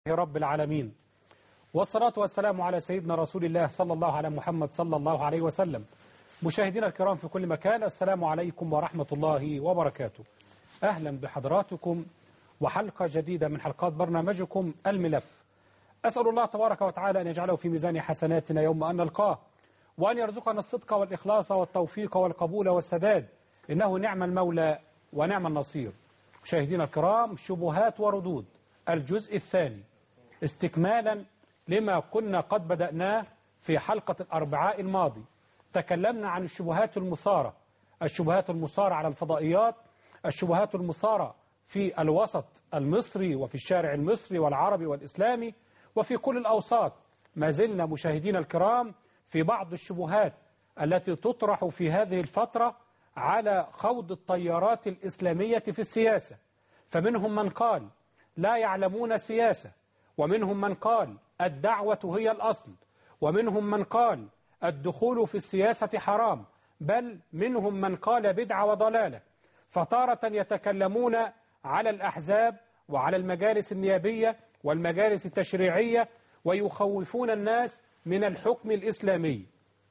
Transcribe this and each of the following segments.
رب العالمين والصلاة والسلام على سيدنا رسول الله صلى الله على محمد صلى الله عليه وسلم مشاهدينا الكرام في كل مكان السلام عليكم ورحمة الله وبركاته أهلا بحضراتكم وحلقة جديدة من حلقات برنامجكم الملف أسأل الله تبارك وتعالى أن يجعله في ميزان حسناتنا يوم أن نلقاه وأن يرزقنا الصدق والإخلاص والتوفيق والقبول والسداد إنه نعم المولى ونعم النصير مشاهدينا الكرام شبهات وردود الجزء الثاني استكمالا لما كنا قد بدأناه في حلقة الأربعاء الماضي تكلمنا عن الشبهات المثارة الشبهات المثارة على الفضائيات الشبهات المثارة في الوسط المصري وفي الشارع المصري والعربي والإسلامي وفي كل الأوساط ما زلنا مشاهدينا الكرام في بعض الشبهات التي تطرح في هذه الفترة على خوض التيارات الإسلامية في السياسة فمنهم من قال لا يعلمون سياسة ومنهم من قال الدعوة هي الأصل ومنهم من قال الدخول في السياسة حرام بل منهم من قال بدعة وضلالة فتارة يتكلمون على الأحزاب وعلى المجالس النيابية والمجالس التشريعية ويخوفون الناس من الحكم الإسلامي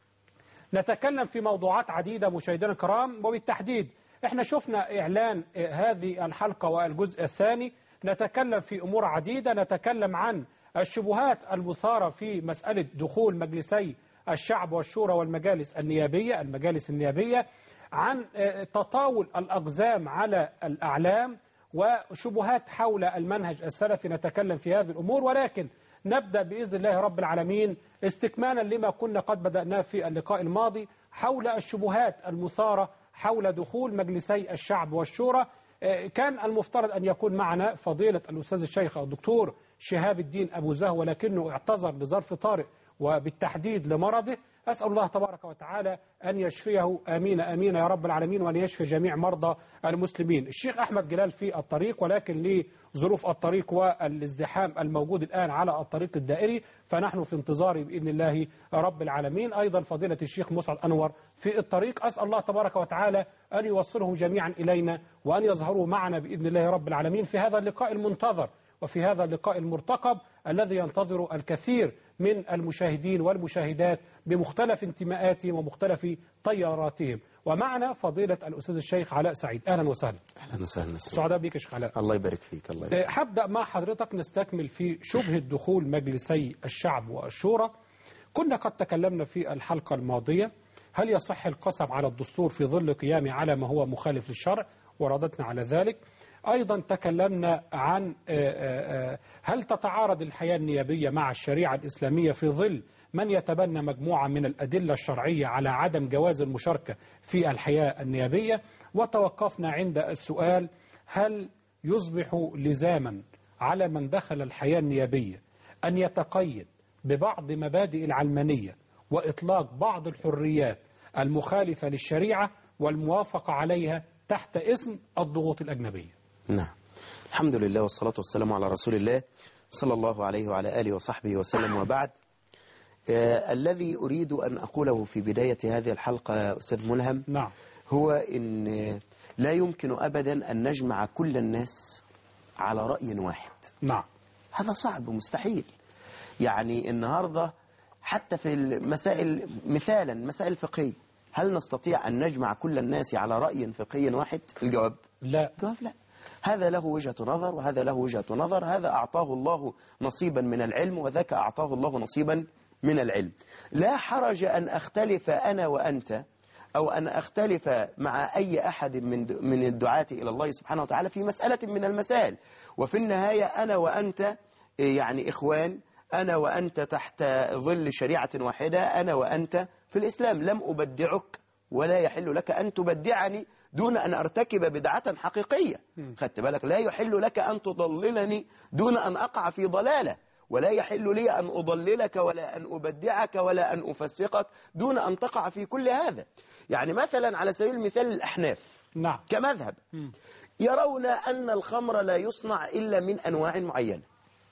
نتكلم في موضوعات عديدة مشاهدينا الكرام وبالتحديد احنا شفنا إعلان هذه الحلقة والجزء الثاني نتكلم في أمور عديدة نتكلم عن الشبهات المثارة في مسألة دخول مجلسي الشعب والشورى والمجالس النيابية المجالس النيابية عن تطاول الأقزام على الأعلام وشبهات حول المنهج السلفي نتكلم في هذه الأمور ولكن نبدأ بإذن الله رب العالمين استكمالا لما كنا قد بدأناه في اللقاء الماضي حول الشبهات المثارة حول دخول مجلسي الشعب والشورى كان المفترض أن يكون معنا فضيلة الأستاذ الشيخ الدكتور شهاب الدين أبو زهو ولكنه اعتذر لظرف طارئ وبالتحديد لمرضه أسأل الله تبارك وتعالى أن يشفيه آمين آمين يا رب العالمين وأن يشفي جميع مرضى المسلمين الشيخ أحمد جلال في الطريق ولكن لظروف الطريق والازدحام الموجود الآن على الطريق الدائري فنحن في انتظار بإذن الله رب العالمين أيضا فضيلة الشيخ مسعد أنور في الطريق أسأل الله تبارك وتعالى أن يوصلهم جميعا إلينا وأن يظهروا معنا بإذن الله رب العالمين في هذا اللقاء المنتظر وفي هذا اللقاء المرتقب الذي ينتظر الكثير من المشاهدين والمشاهدات بمختلف انتماءاتهم ومختلف طياراتهم ومعنا فضيلة الأستاذ الشيخ علاء سعيد أهلا وسهلا أهلا وسهلا سعداء بك يا شيخ علاء الله يبارك فيك الله يبارك. هبدأ مع حضرتك نستكمل في شبهة دخول مجلسي الشعب والشورى كنا قد تكلمنا في الحلقة الماضية هل يصح القسم على الدستور في ظل قيامه على ما هو مخالف للشرع ورددنا على ذلك أيضا تكلمنا عن هل تتعارض الحياة النيابية مع الشريعة الإسلامية في ظل من يتبنى مجموعة من الأدلة الشرعية على عدم جواز المشاركة في الحياة النيابية وتوقفنا عند السؤال هل يصبح لزاما على من دخل الحياة النيابية أن يتقيد ببعض مبادئ العلمانية وإطلاق بعض الحريات المخالفة للشريعة والموافقة عليها تحت اسم الضغوط الأجنبية نعم الحمد لله والصلاة والسلام على رسول الله صلى الله عليه وعلى آله وصحبه وسلم وبعد آه الذي أريد أن أقوله في بداية هذه الحلقة أستاذ ملهم نعم هو إن لا يمكن أبدا أن نجمع كل الناس على رأي واحد نعم هذا صعب مستحيل يعني النهاردة حتى في المسائل مثالا مسائل فقهية هل نستطيع أن نجمع كل الناس على رأي فقهي واحد الجواب لا الجواب لا هذا له وجهة نظر وهذا له وجهة نظر هذا أعطاه الله نصيبا من العلم وذاك أعطاه الله نصيبا من العلم لا حرج أن أختلف أنا وأنت أو أن أختلف مع أي أحد من من الدعاة إلى الله سبحانه وتعالى في مسألة من المسائل وفي النهاية أنا وأنت يعني إخوان أنا وأنت تحت ظل شريعة واحدة أنا وأنت في الإسلام لم أبدعك ولا يحل لك أن تبدعني دون أن أرتكب بدعة حقيقية خدت بالك لا يحل لك أن تضللني دون أن أقع في ضلالة ولا يحل لي أن أضللك ولا أن أبدعك ولا أن أفسقك دون أن تقع في كل هذا يعني مثلا على سبيل المثال الأحناف نعم كمذهب مم. يرون أن الخمر لا يصنع إلا من أنواع معينة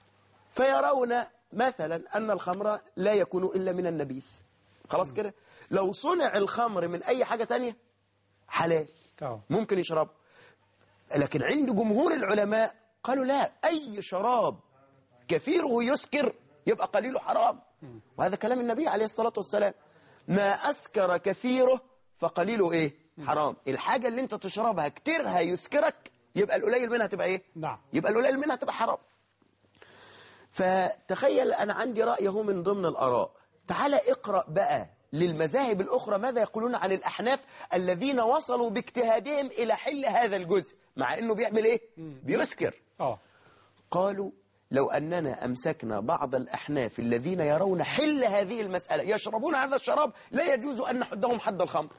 فيرون مثلا أن الخمر لا يكون إلا من النبيذ خلاص كده لو صنع الخمر من أي حاجة تانية حلال أه. ممكن يشرب لكن عند جمهور العلماء قالوا لا أي شراب كثيره يسكر يبقى قليله حرام وهذا كلام النبي عليه الصلاة والسلام ما أسكر كثيره فقليله إيه حرام الحاجة اللي انت تشربها كتيرها يسكرك يبقى القليل منها تبقى إيه نعم يبقى القليل منها تبقى حرام فتخيل أنا عندي رأي هو من ضمن الآراء تعال اقرأ بقى للمذاهب الأخرى ماذا يقولون عن الأحناف الذين وصلوا باجتهادهم إلى حل هذا الجزء مع أنه بيعمل إيه بيسكر اه قالوا لو أننا أمسكنا بعض الأحناف الذين يرون حل هذه المسألة يشربون هذا الشراب لا يجوز أن نحدهم حد الخمر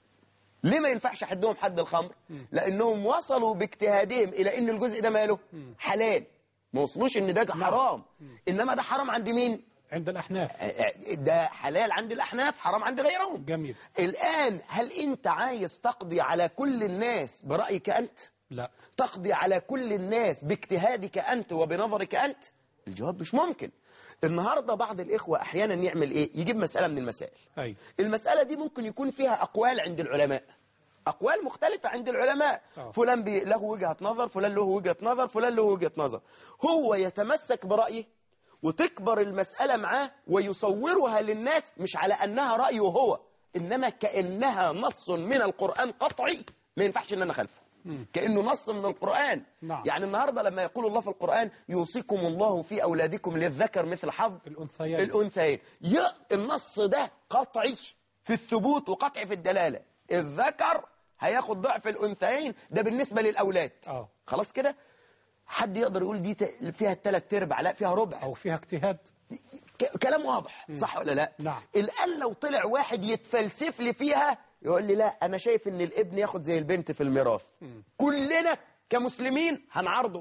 ليه ما ينفعش حدهم حد الخمر لأنهم وصلوا باجتهادهم إلى أن الجزء ده ماله حلال ما وصلوش أن ده حرام إنما ده حرام عند مين عند الأحناف ده حلال عند الأحناف حرام عند غيرهم جميل الآن هل أنت عايز تقضي على كل الناس برأيك أنت لا تقضي على كل الناس باجتهادك أنت وبنظرك أنت الجواب مش ممكن النهاردة بعض الإخوة أحيانا يعمل إيه يجيب مسألة من المسائل أي المسألة دي ممكن يكون فيها أقوال عند العلماء أقوال مختلفة عند العلماء آه. فلان بي له وجهة نظر فلان له وجهة نظر فلان له وجهة نظر هو يتمسك برأيه وتكبر المسألة معاه ويصورها للناس مش على أنها رأيه هو إنما كأنها نص من القرآن قطعي ما ينفعش إن أنا خلفه مم. كأنه نص من القرآن نعم. يعني النهاردة لما يقول الله في القرآن يوصيكم الله في أولادكم للذكر مثل حظ الأنثيين الأنثيين يا النص ده قطعي في الثبوت وقطعي في الدلالة الذكر هياخد ضعف الأنثيين ده بالنسبة للأولاد اه خلاص كده حد يقدر يقول دي ت- فيها الثلاث ارباع لا فيها ربع أو فيها اجتهاد ك- كلام واضح صح ولا لا نعم. الآن لو طلع واحد يتفلسف لي فيها يقول لي لا أنا شايف إن الابن ياخد زي البنت في الميراث مم. كلنا كمسلمين هنعارضه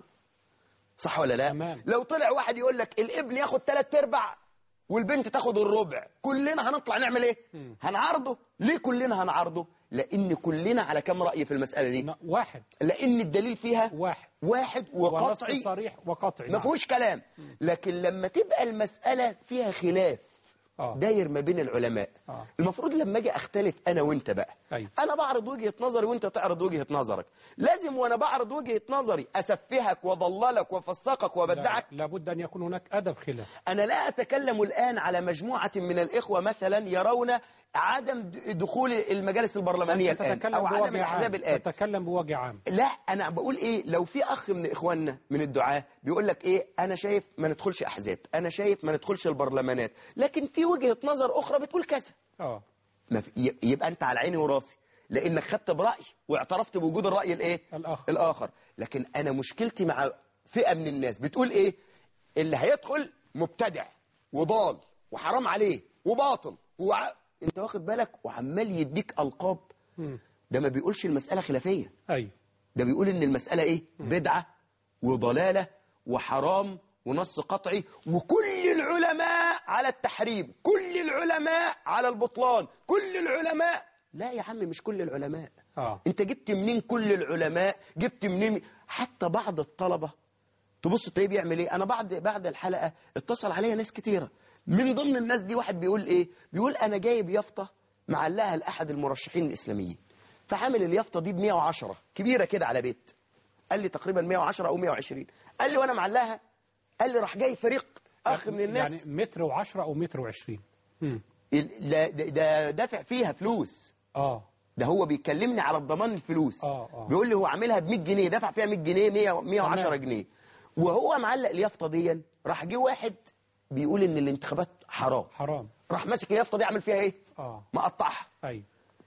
صح ولا لا تمام. لو طلع واحد يقول لك الابن ياخد ثلاث ارباع والبنت تاخد الربع كلنا هنطلع نعمل ايه مم. هنعارضه ليه كلنا هنعارضه لان كلنا على كم رأي في المسألة دي ن- واحد لان الدليل فيها واحد واحد ونص وقطعي صريح وقطعي ما نعم. فيهوش كلام لكن لما تبقى المسألة فيها خلاف اه داير ما بين العلماء آه. المفروض لما اجي اختلف انا وانت بقى أيوة. انا بعرض وجهة نظري وانت تعرض وجهة نظرك لازم وانا بعرض وجهة نظري اسفهك واضللك وافسقك وابدعك لا- لابد أن يكون هناك أدب خلاف انا لا اتكلم الان على مجموعة من الاخوة مثلا يرون عدم د- دخول المجالس البرلمانية أنت الان تتكلم او عدم بوجه الاحزاب عام الان تتكلم بوجه عام لا انا بقول ايه لو في اخ من اخواننا من الدعاة بيقول لك ايه انا شايف ما ندخلش احزاب انا شايف ما ندخلش البرلمانات لكن في وجهة نظر اخرى بتقول كذا اه ما في ي- يبقى انت على عيني وراسي لانك خدت برايي واعترفت بوجود الراي الايه الآخر. الاخر لكن انا مشكلتي مع فئه من الناس بتقول ايه اللي هيدخل مبتدع وضال وحرام عليه وباطل وع... انت واخد بالك وعمال يديك القاب مم. ده ما بيقولش المساله خلافيه أيوة ده بيقول ان المساله ايه بدعه وضلاله وحرام ونص قطعي وكل العلماء على التحريم كل العلماء على البطلان كل العلماء لا يا عم مش كل العلماء اه انت جبت منين كل العلماء جبت منين حتى بعض الطلبة تبص تلاقيه بيعمل ايه انا بعد بعد الحلقة اتصل عليا ناس كتيرة من ضمن الناس دي واحد بيقول ايه بيقول انا جايب يافطة معلقها لاحد المرشحين الاسلاميين فعامل اليافطة دي ب 110 كبيرة كده على بيت قال لي تقريبا 110 او 120 قال لي وانا معلقها قال لي راح جاي فريق اخ من الناس يعني متر وعشرة أو متر وعشرين مم. ال- لا- ده ده دافع فيها فلوس اه ده هو بيكلمني على الضمان الفلوس آه، آه. بيقول لي هو عاملها ب 100 جنيه دفع فيها 100 جنيه 100 110 تمام. جنيه وهو معلق اليافطه دي راح جه واحد بيقول ان الانتخابات حرام حرام راح ماسك اليافطه دي عامل فيها ايه اه مقطعها أيوة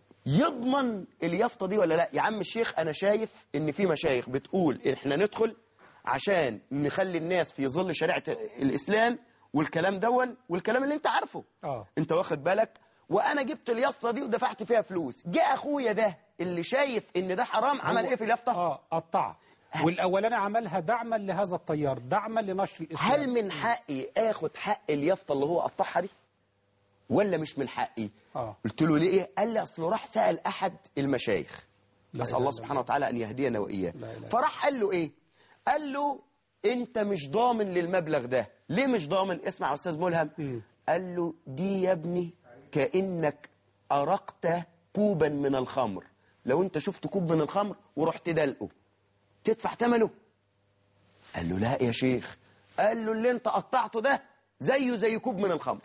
يضمن اليافطه دي ولا لا يا عم الشيخ انا شايف ان في مشايخ بتقول احنا ندخل عشان نخلي الناس في ظل شريعه الاسلام والكلام دون والكلام اللي انت عارفه اه انت واخد بالك وانا جبت اليافطه دي ودفعت فيها فلوس جاء اخويا ده اللي شايف ان ده حرام عمل هو- ايه في اليافطه اه قطع والأولاني عملها دعما لهذا التيار دعما لنشر الإسلام هل من حقي اخد حق اليافطه اللي هو قطعها دي ولا مش من حقي اه قلت له ليه ايه قال لي اصله راح سال احد المشايخ لا نسال إله الله إلا سبحانه وتعالى ان يهدينا واياه لا إله. فراح قال له ايه قال له انت مش ضامن للمبلغ ده ليه مش ضامن اسمع يا استاذ ملهم مم. قال له دي يا ابني كانك ارقت كوبا من الخمر لو انت شفت كوب من الخمر ورحت دلقه تدفع ثمنه قال له لا يا شيخ قال له اللي انت قطعته ده زيه زي كوب من الخمر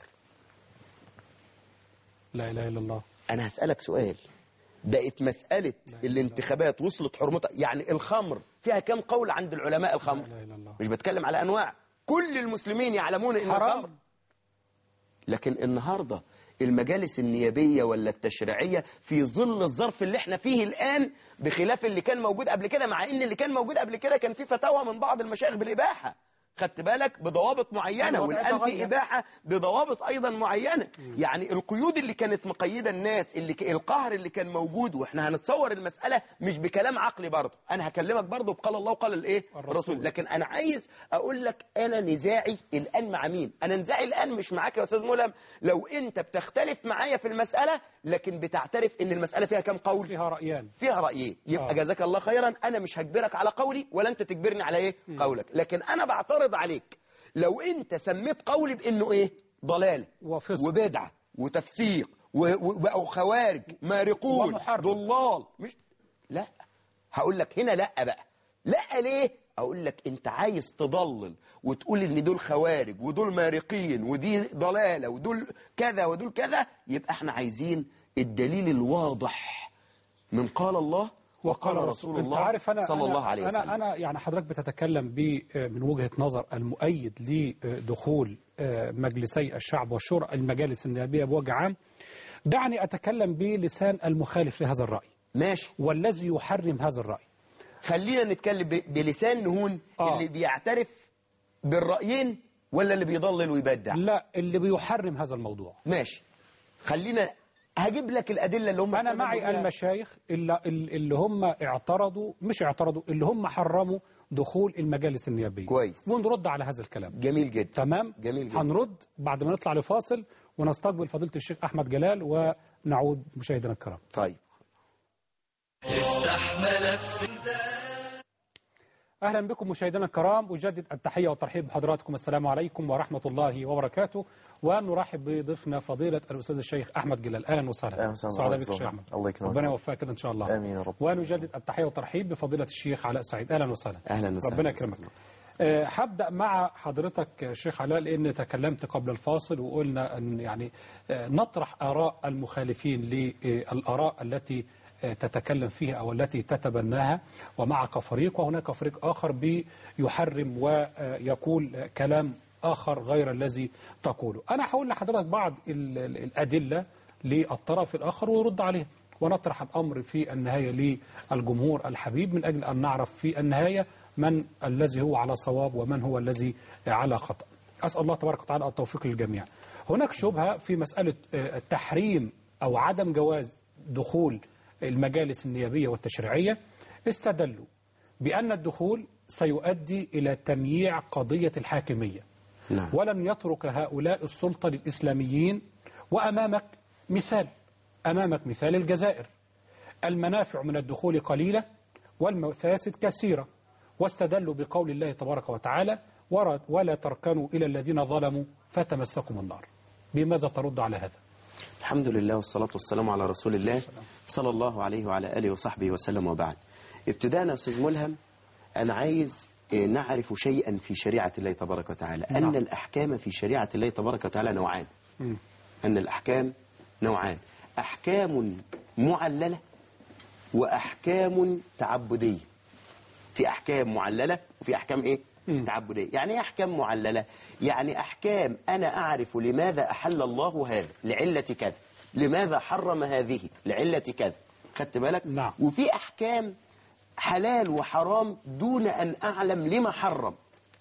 لا اله الا الله انا هسألك سؤال بقت مسألة الانتخابات وصلت حرمتها يعني الخمر فيها كم قول عند العلماء لا الخمر اله الا الله مش بتكلم على أنواع كل المسلمين يعلمون إن حرام. الخمر لكن النهاردة المجالس النيابية ولا التشريعية في ظل الظرف اللي احنا فيه الآن بخلاف اللي كان موجود قبل كده مع ان اللي كان موجود قبل كده كان في فتاوى من بعض المشايخ بالإباحة خدت بالك بضوابط معينة أيوة، والآن في تغير. إباحة بضوابط أيضا معينة يعني القيود اللي كانت مقيدة الناس اللي ك... القهر اللي كان موجود واحنا هنتصور المسألة مش بكلام عقلي برضه أنا هكلمك برضه بقال الله وقال الإيه الرسول. الرسول لكن أنا عايز أقول لك أنا نزاعي الآن مع مين أنا نزاعي الآن مش معاك يا أستاذ ملهم لو أنت بتختلف معايا في المسألة لكن بتعترف إن المسألة فيها كم قول فيها رايان فيها رأيين يبقى آه. جزاك الله خيرا أنا مش هجبرك على قولي ولا أنت تجبرني على إيه قولك لكن أنا بعترض عليك لو أنت سميت قولي بأنه إيه ضلال وفسق وبدعة وتفسيق و- و- وبقوا خوارج مارقون ومحرم. ضلال مش لا هقول لك هنا لا بقى لا ليه اقول لك انت عايز تضلل وتقول ان دول خوارج ودول مارقين ودي ضلاله ودول كذا ودول كذا يبقى احنا عايزين الدليل الواضح من قال الله وقال رسول انت الله عارف انا صلى أنا الله عليه وسلم انا انا يعني حضرتك بتتكلم ب من وجهه نظر المؤيد لدخول مجلسي الشعب والشورى المجالس النيابيه بوجه عام دعني اتكلم بلسان المخالف لهذا الراي ماشي والذي يحرم هذا الراي خلينا نتكلم ب- بلسان نهون آه. اللي بيعترف بالرأيين ولا اللي بيضلل ويبدع لا اللي بيحرم هذا الموضوع ماشي خلينا هجيب لك الأدلة اللي هم انا استدلوا معي بيها. المشايخ اللي, اللي هم اعترضوا مش اعترضوا اللي هم حرموا دخول المجالس النيابيه كويس. ونرد على هذا الكلام جميل جدا تمام جميل جدا. هنرد بعد ما نطلع لفاصل ونستقبل فضيله الشيخ احمد جلال ونعود مشاهدينا الكرام طيب اهلا بكم مشاهدينا الكرام اجدد التحيه والترحيب بحضراتكم السلام عليكم ورحمه الله وبركاته ونرحب بضيفنا فضيله الاستاذ الشيخ احمد جلال اهلا وسهلا أهلا وسهلا سعداء بك بحضرتك. يا شيخ احمد الله يكرمك. ربنا يوفقك كده ان شاء الله آمين يا رب. ونجدد التحيه والترحيب بفضيله الشيخ علاء سعيد اهلا وسهلا أهلا وسهلا ربنا يكرمك آه، هبدا مع حضرتك يا شيخ علاء لان تكلمت قبل الفاصل وقلنا ان يعني آه، نطرح اراء المخالفين للاراء التي آه، تتكلم فيها او التي تتبناها ومعك فريق وهناك فريق اخر بيحرم ويقول كلام اخر غير الذي تقوله انا هقول لحضرتك بعض ال- ال- الادله للطرف الاخر ويرد عليها ونطرح الأمر في النهاية للجمهور الحبيب من أجل أن نعرف في النهاية من الذي هو على صواب ومن هو الذي على خطأ أسأل الله تبارك وتعالى التوفيق للجميع هناك شبهة في مسألة آه، تحريم أو عدم جواز دخول المجالس النيابية والتشريعية استدلوا بأن الدخول سيؤدي إلى تمييع قضية الحاكمية نعم ولن يترك هؤلاء السلطة للإسلاميين وأمامك مثال أمامك مثال الجزائر المنافع من الدخول قليلة والمفاسد كثيرة واستدلوا بقول الله تبارك وتعالى "ورا- ولا تركنوا إلى الذين ظلموا فتمسكم النار بماذا ترد على هذا الحمد لله والصلاة والسلام على رسول الله صلى الله عليه وعلى آله وصحبه وسلم وبعد ابتداء يا أستاذ ملهم أنا عايز آه، نعرف شيئا في شريعة الله تبارك وتعالى أن نعم. الأحكام في شريعة الله تبارك وتعالى نوعان مم. أن الأحكام نوعان أحكام معللة وأحكام تعبدية في أحكام معللة وفي أحكام إيه؟ مم. تعبدية يعني إيه أحكام معللة؟ يعني أحكام أنا أعرف لماذا أحل الله هذا لعلة كذا لماذا حرم هذه لعلة كذا خدت بالك؟ نعم. وفي أحكام حلال وحرام دون أن أعلم لما حرم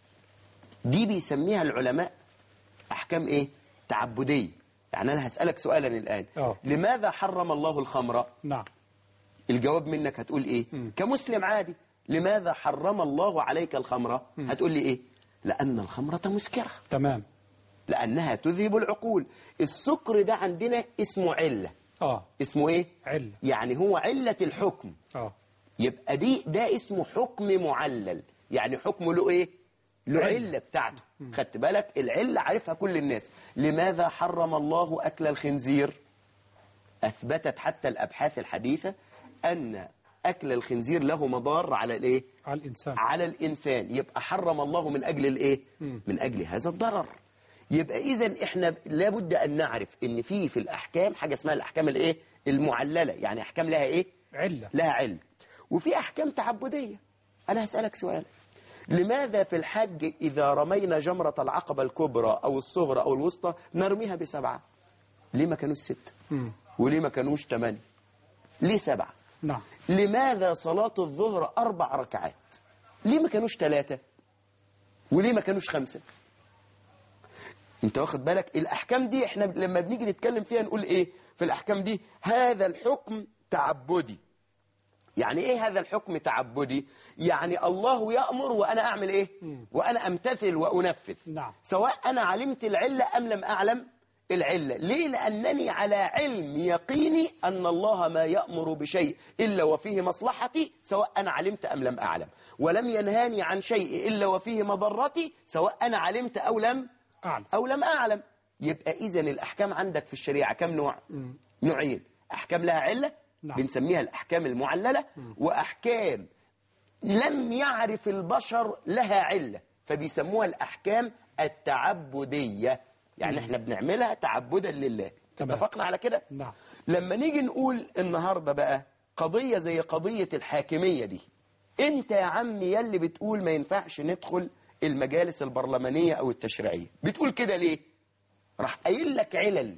دي بيسميها العلماء أحكام إيه؟ تعبدية يعني أنا هسألك سؤالا الآن آه. لماذا حرم الله الخمر؟ نعم الجواب منك هتقول إيه؟ مم. كمسلم عادي لماذا حرم الله عليك الخمر؟ هتقول لي إيه؟ لأن الخمرة مسكرة تمام لأنها تذهب العقول السكر ده عندنا اسمه علة آه اسمه إيه؟ علة يعني هو علة الحكم آه يبقى دي ده اسمه حكم معلل يعني حكمه له ايه له علة. علة بتاعته خدت بالك العلة عارفها كل الناس لماذا حرم الله أكل الخنزير أثبتت حتى الأبحاث الحديثة أن أكل الخنزير له مضار على الإيه؟ على الإنسان على الإنسان يبقى حرم الله من أجل الإيه؟ مم. من أجل هذا الضرر يبقى إذا إحنا لابد أن نعرف إن في في الأحكام حاجة اسمها الأحكام الإيه؟ المعللة يعني أحكام لها إيه؟ علة لها علم وفي أحكام تعبدية أنا هسألك سؤال لماذا في الحج إذا رمينا جمرة العقبة الكبرى أو الصغرى أو الوسطى نرميها بسبعة ليه ما كانوش ست مم. وليه ما كانوش ثمانية ليه سبعة نعم لماذا صلاة الظهر أربع ركعات ليه ما كانوش ثلاثة وليه ما كانوش خمسة انت واخد بالك الأحكام دي احنا لما بنيجي نتكلم فيها نقول ايه في الأحكام دي هذا الحكم تعبدي يعني ايه هذا الحكم تعبدي يعني الله يأمر وأنا أعمل ايه مم. وأنا أمتثل وأنفذ نعم سواء أنا علمت العلة أم لم أعلم العلة ليه لأنني على علم يقيني أن الله ما يأمر بشيء إلا وفيه مصلحتي سواء أنا علمت أم لم أعلم ولم ينهاني عن شيء إلا وفيه مضرتي سواء أنا علمت أو لم أعلم أو لم أعلم يبقى إذا الأحكام عندك في الشريعة كم نوع مم. نوعين أحكام لها علة نعم. بنسميها الأحكام المعللة وأحكام لم يعرف البشر لها علة فبيسموها الأحكام التعبدية يعني احنا بنعملها تعبدا لله تمام. اتفقنا على كده نعم لما نيجي نقول النهاردة بقى قضية زي قضية الحاكمية دي انت يا عم يلي بتقول ما ينفعش ندخل المجالس البرلمانية او التشريعية بتقول كده ليه راح قايل لك علل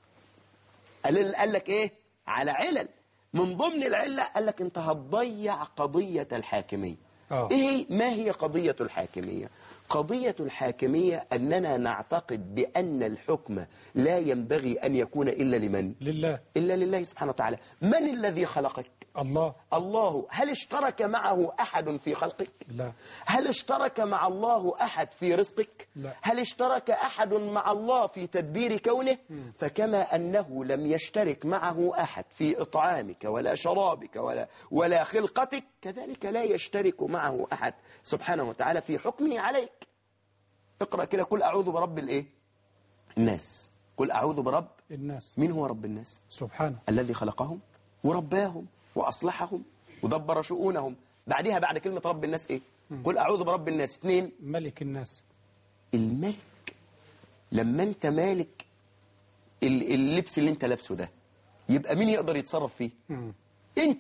قال قال لك ايه على علل من ضمن العلة قال لك انت هتضيع قضية الحاكمية آه. ايه ما هي قضية الحاكمية قضية الحاكمية أننا نعتقد بأن الحكم لا ينبغي أن يكون إلا لمن لله إلا لله سبحانه وتعالى من الذي خلقك الله الله هل اشترك معه أحد في خلقك لا هل اشترك مع الله أحد في رزقك لا. هل اشترك أحد مع الله في تدبير كونه مم. فكما أنه لم يشترك معه أحد في إطعامك ولا شرابك ولا, ولا خلقتك كذلك لا يشترك معه أحد سبحانه وتعالى في حكمه عليك اقرأ كده قل أعوذ برب الإيه الناس قل أعوذ برب الناس مين هو رب الناس سبحانه الذي خلقهم ورباهم وأصلحهم ودبر شؤونهم بعدها بعد كلمة رب الناس إيه قل أعوذ برب الناس اثنين ملك الناس الملك لما أنت مالك ال- اللبس اللي أنت لابسه ده يبقى مين يقدر يتصرف فيه مم. أنت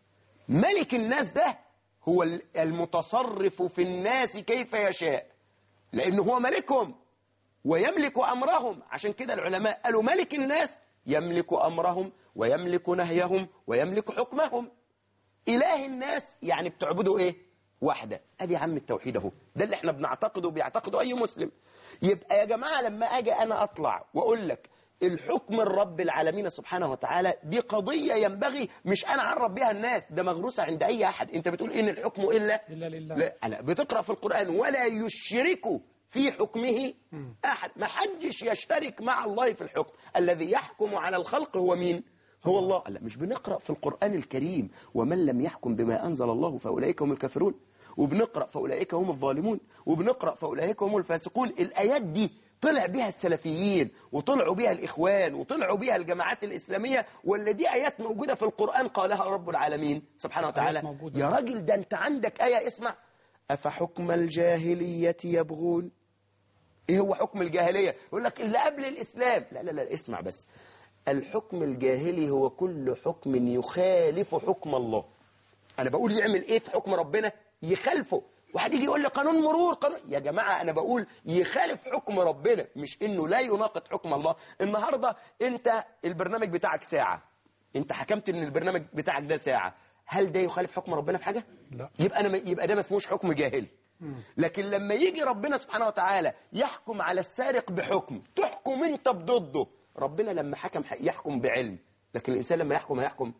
ملك الناس ده هو ال- المتصرف في الناس كيف يشاء لأنه هو ملكهم ويملك أمرهم عشان كده العلماء قالوا ملك الناس يملك أمرهم ويملك نهيهم ويملك حكمهم إله الناس يعني بتعبدوا إيه واحدة أدي يا عم التوحيد أهو ده اللي احنا بنعتقده وبيعتقده أي مسلم يبقى يا جماعة لما أجي أنا أطلع وأقول لك الحكم الرب العالمين سبحانه وتعالى دي قضية ينبغي مش أنا أعرف بها الناس ده مغروسة عند أي أحد أنت بتقول إن الحكم إلا إلا لله لا لا بتقرأ في القرآن ولا يشرك في حكمه مم. أحد ما حدش يشترك مع الله في الحكم الذي يحكم على الخلق هو مين هو الله لا مش بنقرأ في القرآن الكريم ومن لم يحكم بما أنزل الله فأولئك هم الكافرون وبنقرأ فأولئك هم الظالمون وبنقرأ فأولئك هم الفاسقون الآيات دي طلع بها السلفيين وطلعوا بها الإخوان وطلعوا بها الجماعات الإسلامية ولا دي آيات موجودة في القرآن قالها رب العالمين سبحانه وتعالى موجودة. يا راجل ده أنت عندك آية اسمع أفحكم الجاهلية يبغون ايه هو حكم الجاهلية يقول لك اللي قبل الإسلام لا لا لا اسمع بس الحكم الجاهلي هو كل حكم يخالف حكم الله أنا بقول يعمل إيه في حكم ربنا يخالفه واحد يجي يقول لي قانون مرور قانون يا جماعة أنا بقول يخالف حكم ربنا مش إنه لا يناقض حكم الله النهاردة أنت البرنامج بتاعك ساعة أنت حكمت إن البرنامج بتاعك ده ساعة هل ده يخالف حكم ربنا في حاجة؟ لا يبقى أنا يبقى ده ما اسموش حكم جاهلي مم. لكن لما يجي ربنا سبحانه وتعالى يحكم على السارق بحكم تحكم انت بضده ربنا لما حكم يحكم بعلم لكن الإنسان لما يحكم هيحكم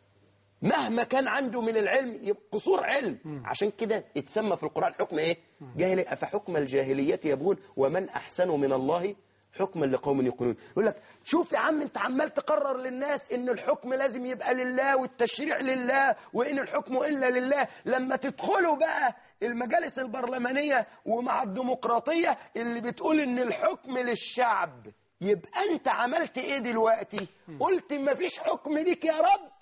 مهما كان عنده من العلم يبقى قصور علم مم. عشان كده اتسمى في القرآن حكم ايه جاهلي أفحكم الجاهلية يبغون ومن أحسن من الله حكما لقوم يقولون يقول لك شوف يا عم انت عمال تقرر للناس ان الحكم لازم يبقى لله والتشريع لله وان الحكم الا لله لما تدخلوا بقى المجالس البرلمانية ومع الديمقراطية اللي بتقول ان الحكم للشعب يبقى انت عملت ايه دلوقتي قلت ما فيش حكم ليك يا رب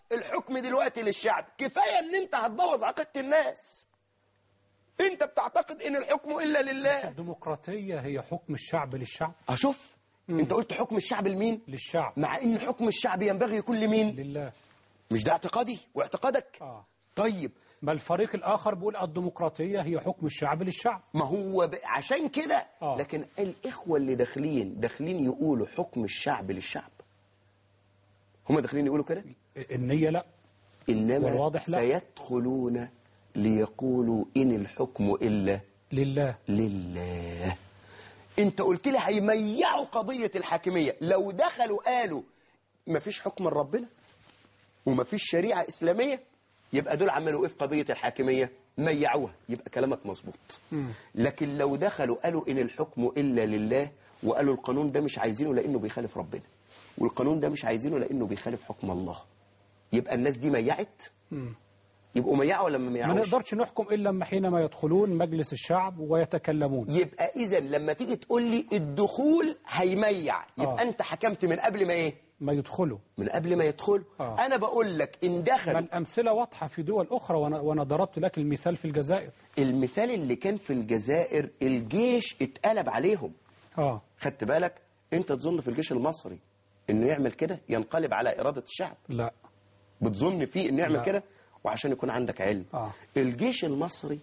الحكم دلوقتي للشعب كفاية ان انت هتبوظ عقيدة الناس انت بتعتقد ان الحكم الا بس لله الديمقراطية هي حكم الشعب للشعب اشوف انت قلت حكم الشعب لمين للشعب مع ان حكم الشعب ينبغي يكون لمين لله مش ده اعتقادي واعتقادك آه. طيب ما الفريق الآخر بيقول الديمقراطية هي حكم الشعب للشعب ما هو ب... عشان كده آه. لكن الإخوة اللي داخلين داخلين يقولوا حكم الشعب للشعب هم داخلين يقولوا كده النية لا إنما والواضح لا. سيدخلون ليقولوا إن الحكم إلا لله لله انت قلت لي هيميعوا قضية الحاكمية لو دخلوا قالوا مفيش حكم ربنا ومفيش شريعة إسلامية يبقى دول عملوا إيه في قضية الحاكمية ميعوها يبقى كلامك مظبوط مم. لكن لو دخلوا قالوا إن الحكم إلا لله وقالوا القانون ده مش عايزينه لأنه بيخالف ربنا والقانون ده مش عايزينه لأنه بيخالف حكم الله يبقى الناس دي ميعت مم. يبقوا ميعوا ولا ما ما ميعوش نقدرش نحكم إلا لما حينما يدخلون مجلس الشعب ويتكلمون يبقى اذا لما تيجي تقول لي الدخول هيميع يبقى آه. انت حكمت من قبل ما ايه ما يدخلوا من قبل ما يدخل آه. انا بقول لك ان ما دخل الأمثلة واضحة في دول أخرى وأنا, وأنا ضربت لك المثال في الجزائر المثال اللي كان في الجزائر الجيش اتقلب عليهم آه خدت بالك انت تظن في الجيش المصري انه يعمل كده ينقلب على اراده الشعب لا بتظن فيه انه يعمل لا. كده وعشان يكون عندك علم آه الجيش المصري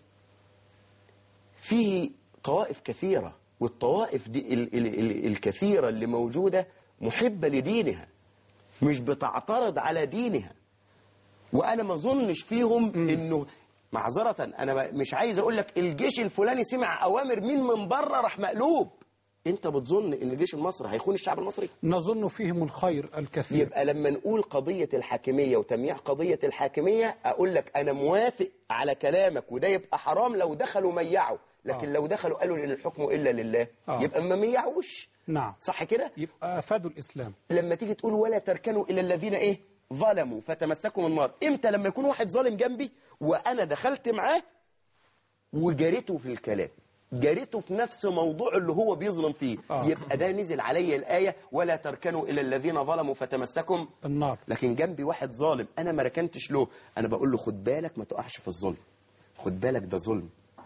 فيه طوائف كثيرة والطوائف دي ال ال ال الكثيرة اللي موجودة محبة لدينها مش بتعترض على دينها وأنا ما ظنش فيهم إنه معذرة أنا ما- مش عايز أقول لك الجيش الفلاني سمع أوامر مين من بره راح مقلوب أنت بتظن إن الجيش المصري هيخون الشعب المصري نظن فيهم الخير الكثير يبقى لما نقول قضية الحاكمية وتمييع قضية الحاكمية أقول لك أنا موافق على كلامك وده يبقى حرام لو دخلوا ميعوا لكن آه. لو دخلوا قالوا إن الحكم إلا لله آه. يبقى ما ميعوش نعم صح كده يبقى أفادوا الإسلام لما تيجي تقول ولا تركنوا إلى الذين إيه ظلموا فتمسكوا من النار إمتى لما يكون واحد ظالم جنبي وأنا دخلت معاه وجريته في الكلام جريته في نفس موضوع اللي هو بيظلم فيه آه. يبقى ده نزل علي الآية ولا تركنوا إلى الذين ظلموا فتمسكم النار لكن جنبي واحد ظالم انا ما ركنتش له انا بقول له خد بالك ما تقعش في الظلم خد بالك ده ظلم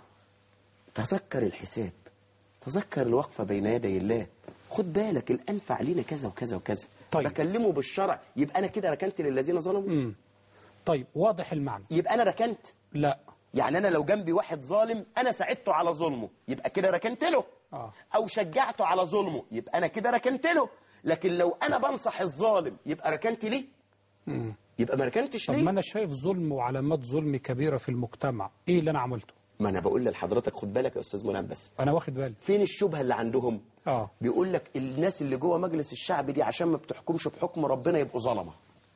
تذكر الحساب تذكر الوقفة بين يدي الله خد بالك الأنفع لينا كذا وكذا وكذا طيب. بكلمه بالشرع يبقى أنا كده ركنت للذين ظلموا مم. طيب واضح المعنى يبقى أنا ركنت لا يعني أنا لو جنبي واحد ظالم أنا ساعدته على ظلمه يبقى كده ركنت له آه. أو شجعته على ظلمه يبقى أنا كده ركنت له لكن لو أنا بنصح الظالم يبقى ركنت ليه مم. يبقى ما ركنتش طب ليه ما أنا شايف ظلم وعلامات ظلم كبيرة في المجتمع إيه اللي أنا عملته ما انا بقول لحضرتك خد بالك يا استاذ ملهم بس أنا واخد بالي فين الشبهه اللي عندهم آه بيقول لك الناس اللي جوه مجلس الشعب دي عشان ما بتحكمش بحكم ربنا يبقوا ظلمه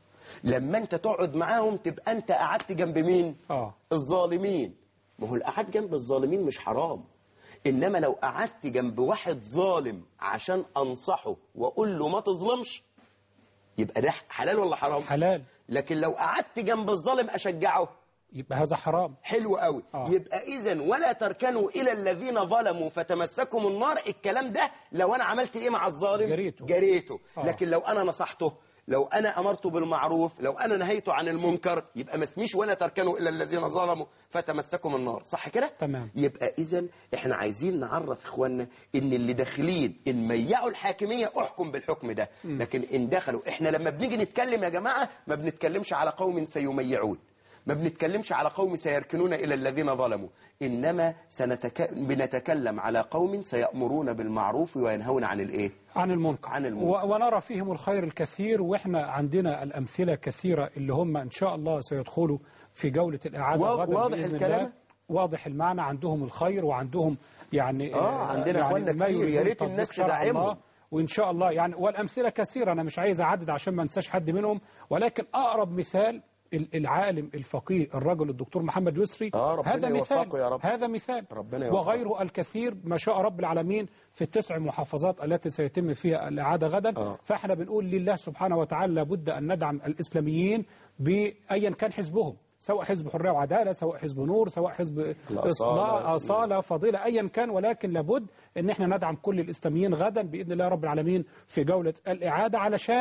لما انت تقعد معاهم تبقى انت قعدت جنب مين آه الظالمين ما هو القعد جنب الظالمين مش حرام انما لو قعدت جنب واحد ظالم عشان انصحه واقول له ما تظلمش يبقى ده حلال ولا حرام حلال لكن لو قعدت جنب الظالم اشجعه يبقى هذا حرام حلو قوي آه. يبقى اذا ولا تركنوا الى الذين ظلموا فتمسكم النار الكلام ده لو انا عملت ايه مع الظالم جريته. جريته آه. لكن لو انا نصحته لو انا امرته بالمعروف لو انا نهيته عن المنكر يبقى ما اسميش ولا تركنوا الى الذين ظلموا فتمسكم النار صح كده تمام. يبقى اذا احنا عايزين نعرف اخواننا ان اللي داخلين ان ميعوا الحاكميه احكم بالحكم ده لكن ان دخلوا احنا لما بنيجي نتكلم يا جماعه ما بنتكلمش على قوم سيميعون ما بنتكلمش على قوم سيركنون إلى الذين ظلموا إنما سنتك... بنتكلم على قوم سيأمرون بالمعروف وينهون عن الإيه عن المنكر عن المنكر. و- ونرى فيهم الخير الكثير وإحنا عندنا الأمثلة كثيرة اللي هم إن شاء الله سيدخلوا في جولة الإعادة وا- غدا واضح بإذن الكلام؟ الله واضح المعنى عندهم الخير وعندهم يعني آه، عندنا إخواننا ما كتير، يا يريدون ريت تطبيق الناس شرع تدعمهم. الله. وإن شاء الله يعني والأمثلة كثيرة أنا مش عايز أعدد عشان ما انساش حد منهم ولكن أقرب مثال ال- العالم الفقيه الرجل الدكتور محمد يسري آه، ربنا هذا يوفقه مثال يا رب. هذا مثال ربنا يوفقه. وغيره الكثير ما شاء رب العالمين في التسع محافظات التي سيتم فيها الإعادة غدا آه. فاحنا بنقول لله سبحانه وتعالى لابد أن ندعم الإسلاميين بأيا كان حزبهم سواء حزب حرية وعدالة سواء حزب نور سواء حزب الأصالة. إصلاح أصالة فضيلة أيا كان ولكن لابد أن احنا ندعم كل الإسلاميين غدا بإذن الله رب العالمين في جولة الإعادة علشان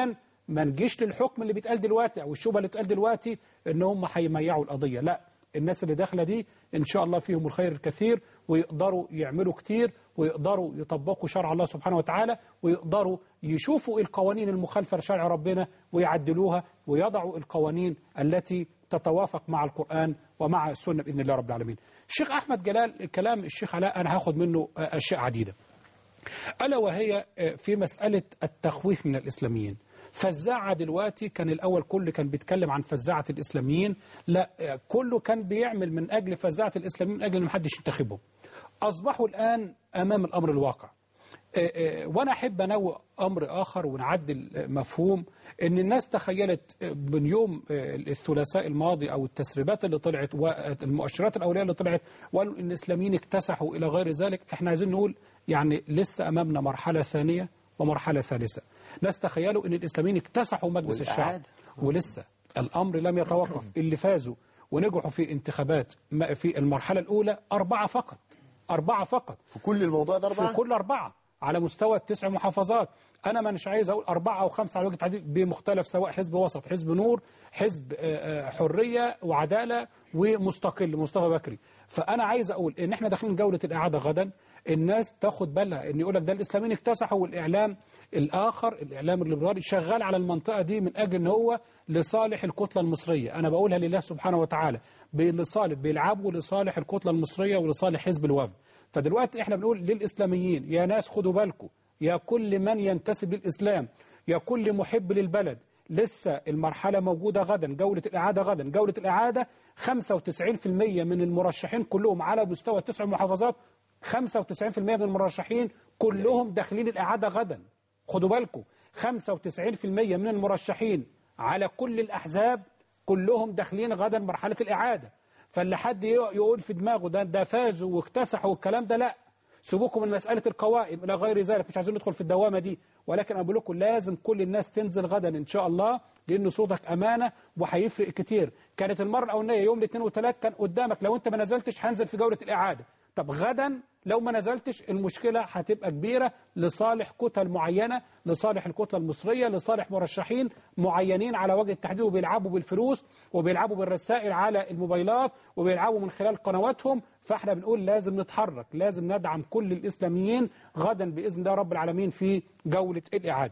ما نجيش للحكم اللي بيتقال دلوقتي او الشبهه اللي بتتقال دلوقتي ان هم هيميعوا القضيه لا الناس اللي داخله دي ان شاء الله فيهم الخير الكثير ويقدروا يعملوا كتير ويقدروا يطبقوا شرع الله سبحانه وتعالى ويقدروا يشوفوا القوانين المخالفه لشرع ربنا ويعدلوها ويضعوا القوانين التي تتوافق مع القرآن ومع السنة بإذن الله رب العالمين الشيخ أحمد جلال كلام الشيخ علاء أنا هاخد منه أشياء عديدة ألا وهي في مسألة التخويف من الإسلاميين فزاعة دلوقتي كان الأول كل كان بيتكلم عن فزاعة الإسلاميين لا كله كان بيعمل من أجل فزاعة الإسلاميين من أجل أن محدش ينتخبهم أصبحوا الآن أمام الأمر الواقع وانا احب انوع امر اخر ونعدل مفهوم ان الناس تخيلت من يوم الثلاثاء الماضي او التسريبات اللي طلعت والمؤشرات الاوليه اللي طلعت وقالوا ان الاسلاميين اكتسحوا الى غير ذلك احنا عايزين نقول يعني لسه امامنا مرحله ثانيه ومرحله ثالثه ناس تخيلوا ان الاسلاميين اكتسحوا مجلس الشعب ولسه الامر لم يتوقف اللي فازوا ونجحوا في انتخابات في المرحله الاولى اربعه فقط أربعة فقط في كل الموضوع ده أربعة في كل أربعة على مستوى التسع محافظات أنا ما مش عايز أقول أربعة أو خمسة على وجه التحديد بمختلف سواء حزب وسط حزب نور حزب حرية وعدالة ومستقل مصطفى بكري فأنا عايز أقول إن إحنا داخلين جولة الإعادة غدا الناس تاخد بالها ان يقول لك ده الاسلاميين اكتسحوا والاعلام الاخر الاعلام الليبرالي شغال على المنطقه دي من اجل ان هو لصالح الكتله المصريه انا بقولها لله سبحانه وتعالى لصالح بيلعبوا لصالح الكتله المصريه ولصالح حزب الوفد فدلوقتي احنا بنقول للاسلاميين يا ناس خدوا بالكم يا كل من ينتسب للاسلام يا كل محب للبلد لسه المرحلة موجودة غدا جولة الإعادة غدا جولة الإعادة 95% من المرشحين كلهم على مستوى التسع محافظات 95% من المرشحين كلهم داخلين الإعادة غدا خدوا بالكم 95% من المرشحين على كل الأحزاب كلهم داخلين غدا مرحلة الإعادة فاللي حد يقول في دماغه ده ده فازوا واكتسحوا والكلام ده لا سيبوكم من مسألة القوائم إلى غير ذلك مش عايزين ندخل في الدوامة دي ولكن أنا بقول لكم لازم كل الناس تنزل غدا إن شاء الله لأن صوتك أمانة وهيفرق كتير كانت المرة الأولانية يوم الاثنين والثلاث كان قدامك لو أنت ما نزلتش هنزل في جولة الإعادة طب غدا لو ما نزلتش المشكلة هتبقى كبيرة لصالح كتل معينة لصالح الكتلة المصرية لصالح مرشحين معينين على وجه التحديد وبيلعبوا بالفلوس وبيلعبوا بالرسائل على الموبايلات وبيلعبوا من خلال قنواتهم فاحنا بنقول لازم نتحرك لازم ندعم كل الإسلاميين غدا بإذن الله رب العالمين في جولة الإعادة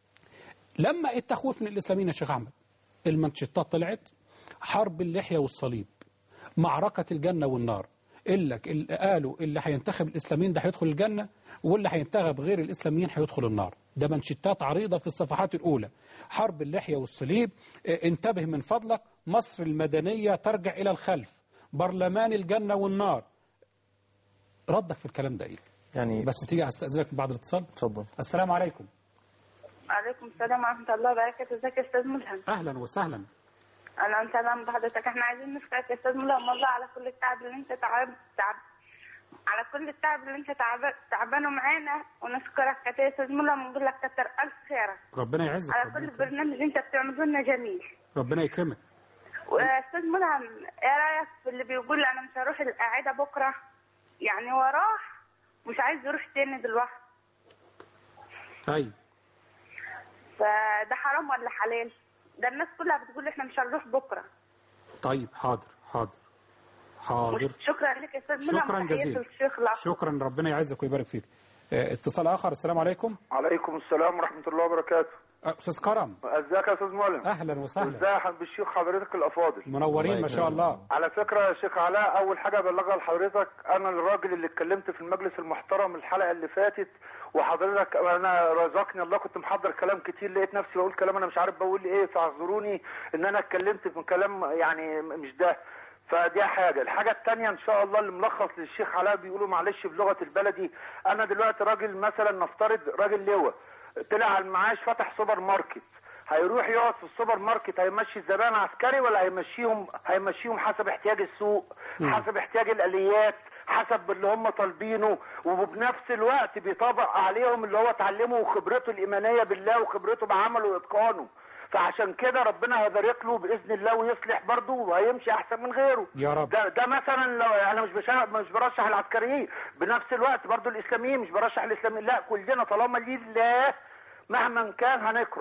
لما التخويف من الإسلاميين يا شيخ أحمد المنشطات طلعت حرب اللحية والصليب معركة الجنة والنار إلا قالوا اللي هينتخب الإسلاميين ده هيدخل الجنة واللي هينتخب غير الإسلاميين هيدخل النار ده منشطات عريضة في الصفحات الأولى حرب اللحية والصليب انتبه من فضلك مصر المدنية ترجع إلى الخلف برلمان الجنة والنار ردك في الكلام ده إيه يعني بس تيجي أستأذنك بعد الاتصال اتفضل السلام عليكم عليكم السلام ورحمة الله وبركاته ازيك يا أستاذ ملهم أهلا وسهلا أهلا وسهلا بحضرتك احنا عايزين نشكرك يا أستاذ ملهم والله على كل التعب اللي أنت تعب تعب على كل التعب اللي أنت تعب تعبانه معانا ونشكرك يا أستاذ ملهم ونقول لك كتر ألف خيرك ربنا يعزك على ربنا كل يكرمك. برنامج أنت بتعمله لنا جميل ربنا يكرمك ويا أستاذ ملهم إيه رأيك في اللي بيقول أنا مش هروح القاعدة بكرة يعني هو راح مش عايز يروح تاني دلوقتي طيب فده حرام ولا حلال؟ ده الناس كلها بتقول احنا مش هنروح بكره طيب حاضر حاضر حاضر شكرا لك يا استاذ منى شكرا وتحية جزيلا للشيخ العفو. شكرا ربنا يعزك ويبارك فيك آه، اتصال آخر السلام عليكم عليكم السلام ورحمة الله وبركاته آه، أستاذ كرم ازيك يا استاذ مولم أهلا وسهلا وازاي حب الشيخ حضرتك الافاضل منورين ما شاء الله على فكرة يا شيخ علاء اول حاجة ابلغها لحضرتك انا الراجل اللي اتكلمت في المجلس المحترم الحلقة اللي فاتت وحضرتك انا رزقني الله كنت محضر كلام كتير لقيت نفسي بقول كلام انا مش عارف بقول ايه فاعذروني ان انا اتكلمت في كلام يعني مش ده فدي حاجة الحاجة التانية ان شاء الله اللي ملخص للشيخ علاء بيقولوا معلش بلغة البلدي انا دلوقتي راجل مثلا نفترض راجل لواء طلع على المعاش فتح سوبر ماركت هيروح يقعد في السوبر ماركت هيمشي الزبائن عسكري ولا هيمشيهم هيمشيهم حسب احتياج السوق حسب احتياج الاليات حسب اللي هم طالبينه وبنفس الوقت بيطبق عليهم اللي هو اتعلمه وخبرته الايمانيه بالله وخبرته بعمله واتقانه فعشان كده ربنا هيبارك له باذن الله ويصلح برضه وهيمشي احسن من غيره يا رب ده ده مثلا لو انا مش بشا... مش برشح العسكريين بنفس الوقت برضو الاسلاميين مش برشح الاسلاميين لا كلنا طالما لله مهما كان هنكرم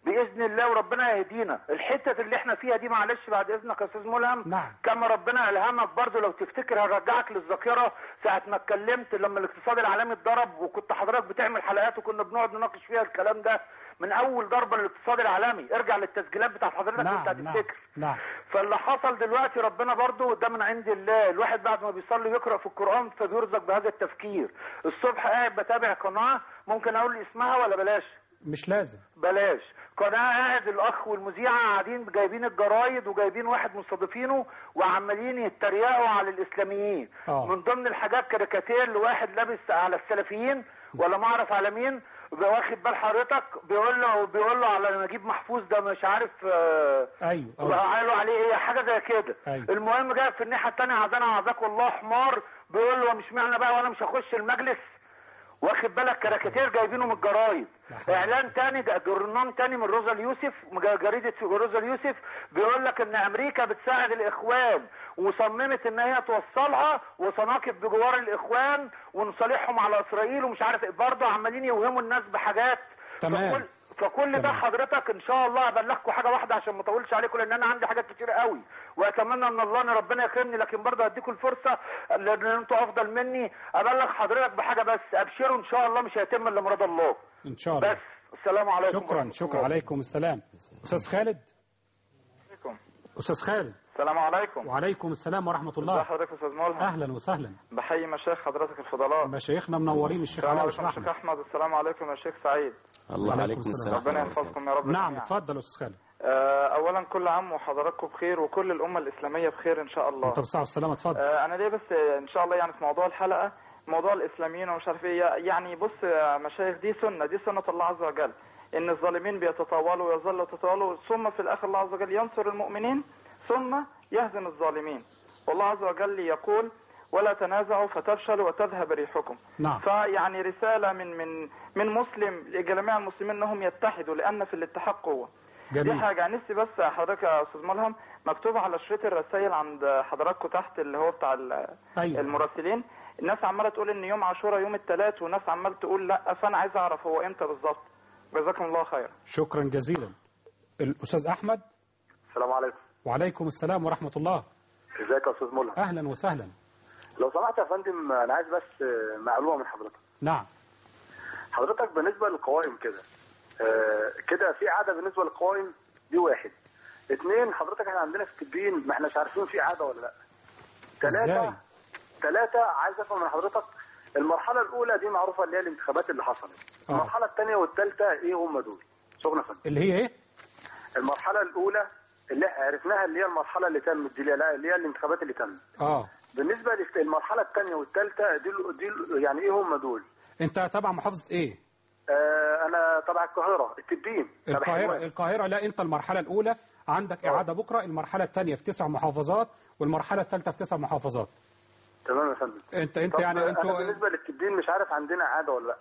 باذن الله وربنا يهدينا الحته اللي احنا فيها دي معلش بعد اذنك يا استاذ ملهم نعم. كما ربنا الهمك برضو لو تفتكر هرجعك للذاكره ساعه ما اتكلمت لما الاقتصاد العالمي اتضرب وكنت حضرتك بتعمل حلقات وكنا بنقعد نناقش فيها الكلام ده من اول ضربه للاقتصاد العالمي ارجع للتسجيلات بتاعت حضرتك وانت نعم نعم هتفتكر نعم فاللي حصل دلوقتي ربنا برضو ده من عند الله الواحد بعد ما بيصلي ويقرا في القران فبيرزق بهذا التفكير الصبح قاعد بتابع قناه ممكن اقول اسمها ولا بلاش مش لازم بلاش قناة قاعد الأخ والمذيعة قاعدين جايبين الجرايد وجايبين واحد مستضيفينه وعمالين يتريقوا على الإسلاميين آه. من ضمن الحاجات كاريكاتير لواحد لابس على السلفيين ولا ما أعرف على مين واخد بال حضرتك بيقول له بيقول له على نجيب محفوظ ده مش عارف آه، ايوه أيوة. قالوا عليه ايه حاجه زي كده أيوة. المهم جاي في الناحيه الثانيه عزانا عزاك الله حمار بيقول له مش معنى بقى وانا مش هخش المجلس واخد بالك كاريكاتير جايبينه من الجرايد لا حول. اعلان تاني ده جورنال تاني من روزا اليوسف مج- جريده روزا اليوسف بيقول لك ان امريكا بتساعد الاخوان وصممت ان هي توصلها وصناكف بجوار الاخوان ونصالحهم على اسرائيل ومش عارف ايه برضه عمالين يوهموا الناس بحاجات تمام. فكل فكل ده تمام. حضرتك ان شاء الله ابلغكم حاجه واحده عشان ما اطولش عليكم لان انا عندي حاجات كتير قوي واتمنى من الله ان ربنا يكرمني لكن برضه اديكم الفرصه لان انتوا افضل مني ابلغ حضرتك بحاجه بس ابشروا ان شاء الله مش هيتم الا مراد الله ان شاء الله بس السلام عليكم شكرا ورحمة شكرا الله. عليكم السلام استاذ خالد عليكم استاذ خالد السلام عليكم وعليكم السلام ورحمه ازي الله حضرتك يا استاذ ملهم اهلا وسهلا بحيي مشايخ حضرتك الفضلاء مشايخنا منورين الشيخ السلام علاء عليكم والشيخ يا شيخ احمد احمد السلام عليكم يا شيخ سعيد الله وعليكم عليكم السلام. السلام ربنا يحفظكم يا رب نعم جميعاً. اتفضل يا استاذ خالد آه، اولا كل عام وحضراتكم بخير وكل الامه الاسلاميه بخير ان شاء الله انت بالصحه والسلامه اتفضل آه، انا ليه بس آه، ان شاء الله يعني في موضوع الحلقه موضوع الاسلاميين ومش عارف ايه يعني بص يا مشايخ دي سنه دي سنه الله عز وجل ان الظالمين بيتطاولوا ويظلوا يتطاولوا ثم في الاخر الله عز وجل ينصر المؤمنين ثم يهزم الظالمين والله عز وجل يقول ولا تنازعوا فتفشلوا وتذهب ريحكم نعم فيعني رساله من من من مسلم لجميع المسلمين انهم يتحدوا لان في الاتحاد قوه دي جميل حاجة نفسي بس حضرتك يا أستاذ ملهم مكتوب على شريط الرسائل عند حضراتكم تحت اللي هو بتاع ال- ايوه المراسلين الناس عمالة تقول إن يوم عاشوراء يوم الثلاث وناس عمال تقول لا فأنا عايز أعرف هو إمتى بالظبط جزاكم الله خير شكرا جزيلا الاستاذ احمد السلام عليكم وعليكم السلام ورحمه الله ازيك يا استاذ ملهم اهلا وسهلا لو سمحت يا فندم انا عايز بس معلومه من حضرتك نعم حضرتك بالنسبه للقوائم كده آه، كده في عاده بالنسبه للقوائم دي واحد اثنين حضرتك احنا عندنا في التبيين ما احناش عارفين في عاده ولا لا ازاي ثلاثه ثلاثه عايز افهم من حضرتك المرحله الاولى دي معروفه اللي هي الانتخابات اللي حصلت آه. المرحله الثانيه والثالثه ايه هم دول شكرا يا فندم اللي هي ايه المرحله الاولى اللي احنا عرفناها اللي هي المرحله اللي تمت دي اللي اللي هي الانتخابات اللي تمت اه بالنسبه للمرحله الثانيه والثالثه دي دي يعني ايه هم دول انت تبع محافظه ايه آه انا تبع القاهره التبين تبع القاهره حلوان. القاهره لا انت المرحله الاولى عندك اعاده بكره المرحله الثانيه في تسع محافظات والمرحله الثالثه في تسع محافظات تمام يا فندم انت انت طب يعني انا انتوا بالنسبه للتبين مش عارف عندنا عاده ولا لا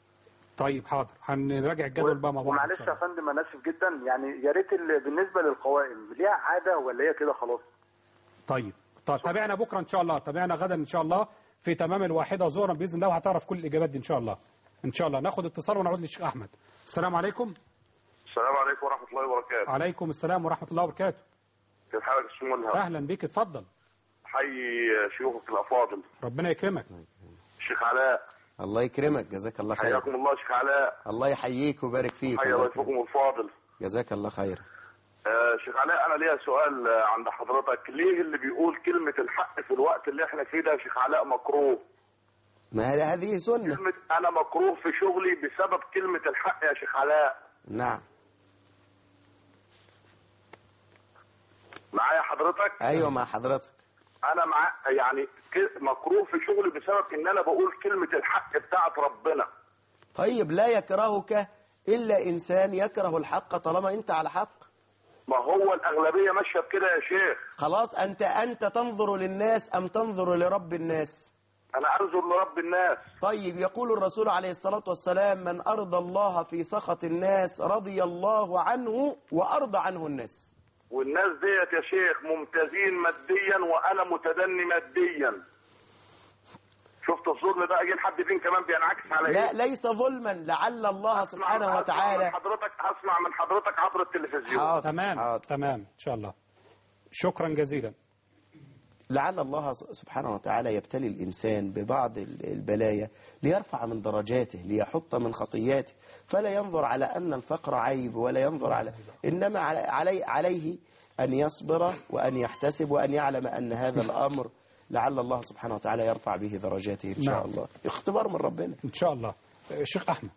طيب حاضر هنراجع الجدول بقى مع بعض إن ومعلش شاء يا الله. فندم انا اسف جدا يعني يا ريت ال- بالنسبه للقوائم ليها عاده ولا هي كده خلاص طيب طيب تابعنا بكره ان شاء الله تابعنا غدا ان شاء الله في تمام الواحده ظهرا باذن الله وهتعرف كل الاجابات دي ان شاء الله ان شاء الله ناخد اتصال ونعود للشيخ احمد السلام عليكم السلام عليكم ورحمة الله وبركاته عليكم السلام ورحمه الله وبركاته كيف حالك يا شيخ ملهم اهلا بيك اتفضل حي شيوخك الأفاضل ربنا يكرمك الشيخ علاء الله يكرمك جزاك الله خير حياكم الله شيخ علاء الله يحييك ويبارك فيك حيا الله يكرمك. ضيفكم الفاضل جزاك الله خير آه شيخ علاء أنا ليا سؤال آه، عند حضرتك ليه اللي بيقول كلمة الحق في الوقت اللي احنا فيه ده يا شيخ علاء مكروه ما هي- هذه سنة كلمة أنا مكروه في شغلي بسبب كلمة الحق يا شيخ علاء نعم معايا حضرتك أيوة مع حضرتك أنا مع يعني ك- مكروه في شغلي بسبب إن أنا بقول كلمة الحق بتاعت ربنا طيب لا يكرهك إلا إنسان يكره الحق طالما أنت على حق ما هو الأغلبية ماشية بكده يا شيخ خلاص أنت أنت تنظر للناس أم تنظر لرب الناس أنا أنظر لرب الناس طيب يقول الرسول عليه الصلاة والسلام من أرضى الله في سخط الناس رضي الله عنه وأرضى عنه الناس والناس ديت يا شيخ ممتازين ماديا وانا متدني ماديا شفت الظلم ده اجي لحد فين كمان بينعكس على لا ايه ليس ظلما لعل الله أسمع- سبحانه أسمع وتعالى من حضرتك اسمع من حضرتك عبر التلفزيون حاضر تمام حاضر. تمام إن شاء الله شكرا جزيلا لعل الله سبحانه وتعالى يبتلي الإنسان ببعض ال- البلايا ليرفع من درجاته ليحط من خطياته فلا ينظر على أن الفقر عيب ولا ينظر على إنما علي علي عليه أن يصبر وأن يحتسب وأن يعلم أن هذا الأمر لعل الله سبحانه وتعالى يرفع به درجاته إن شاء نعم. الله اختبار من ربنا إن شاء الله آه، شيخ أحمد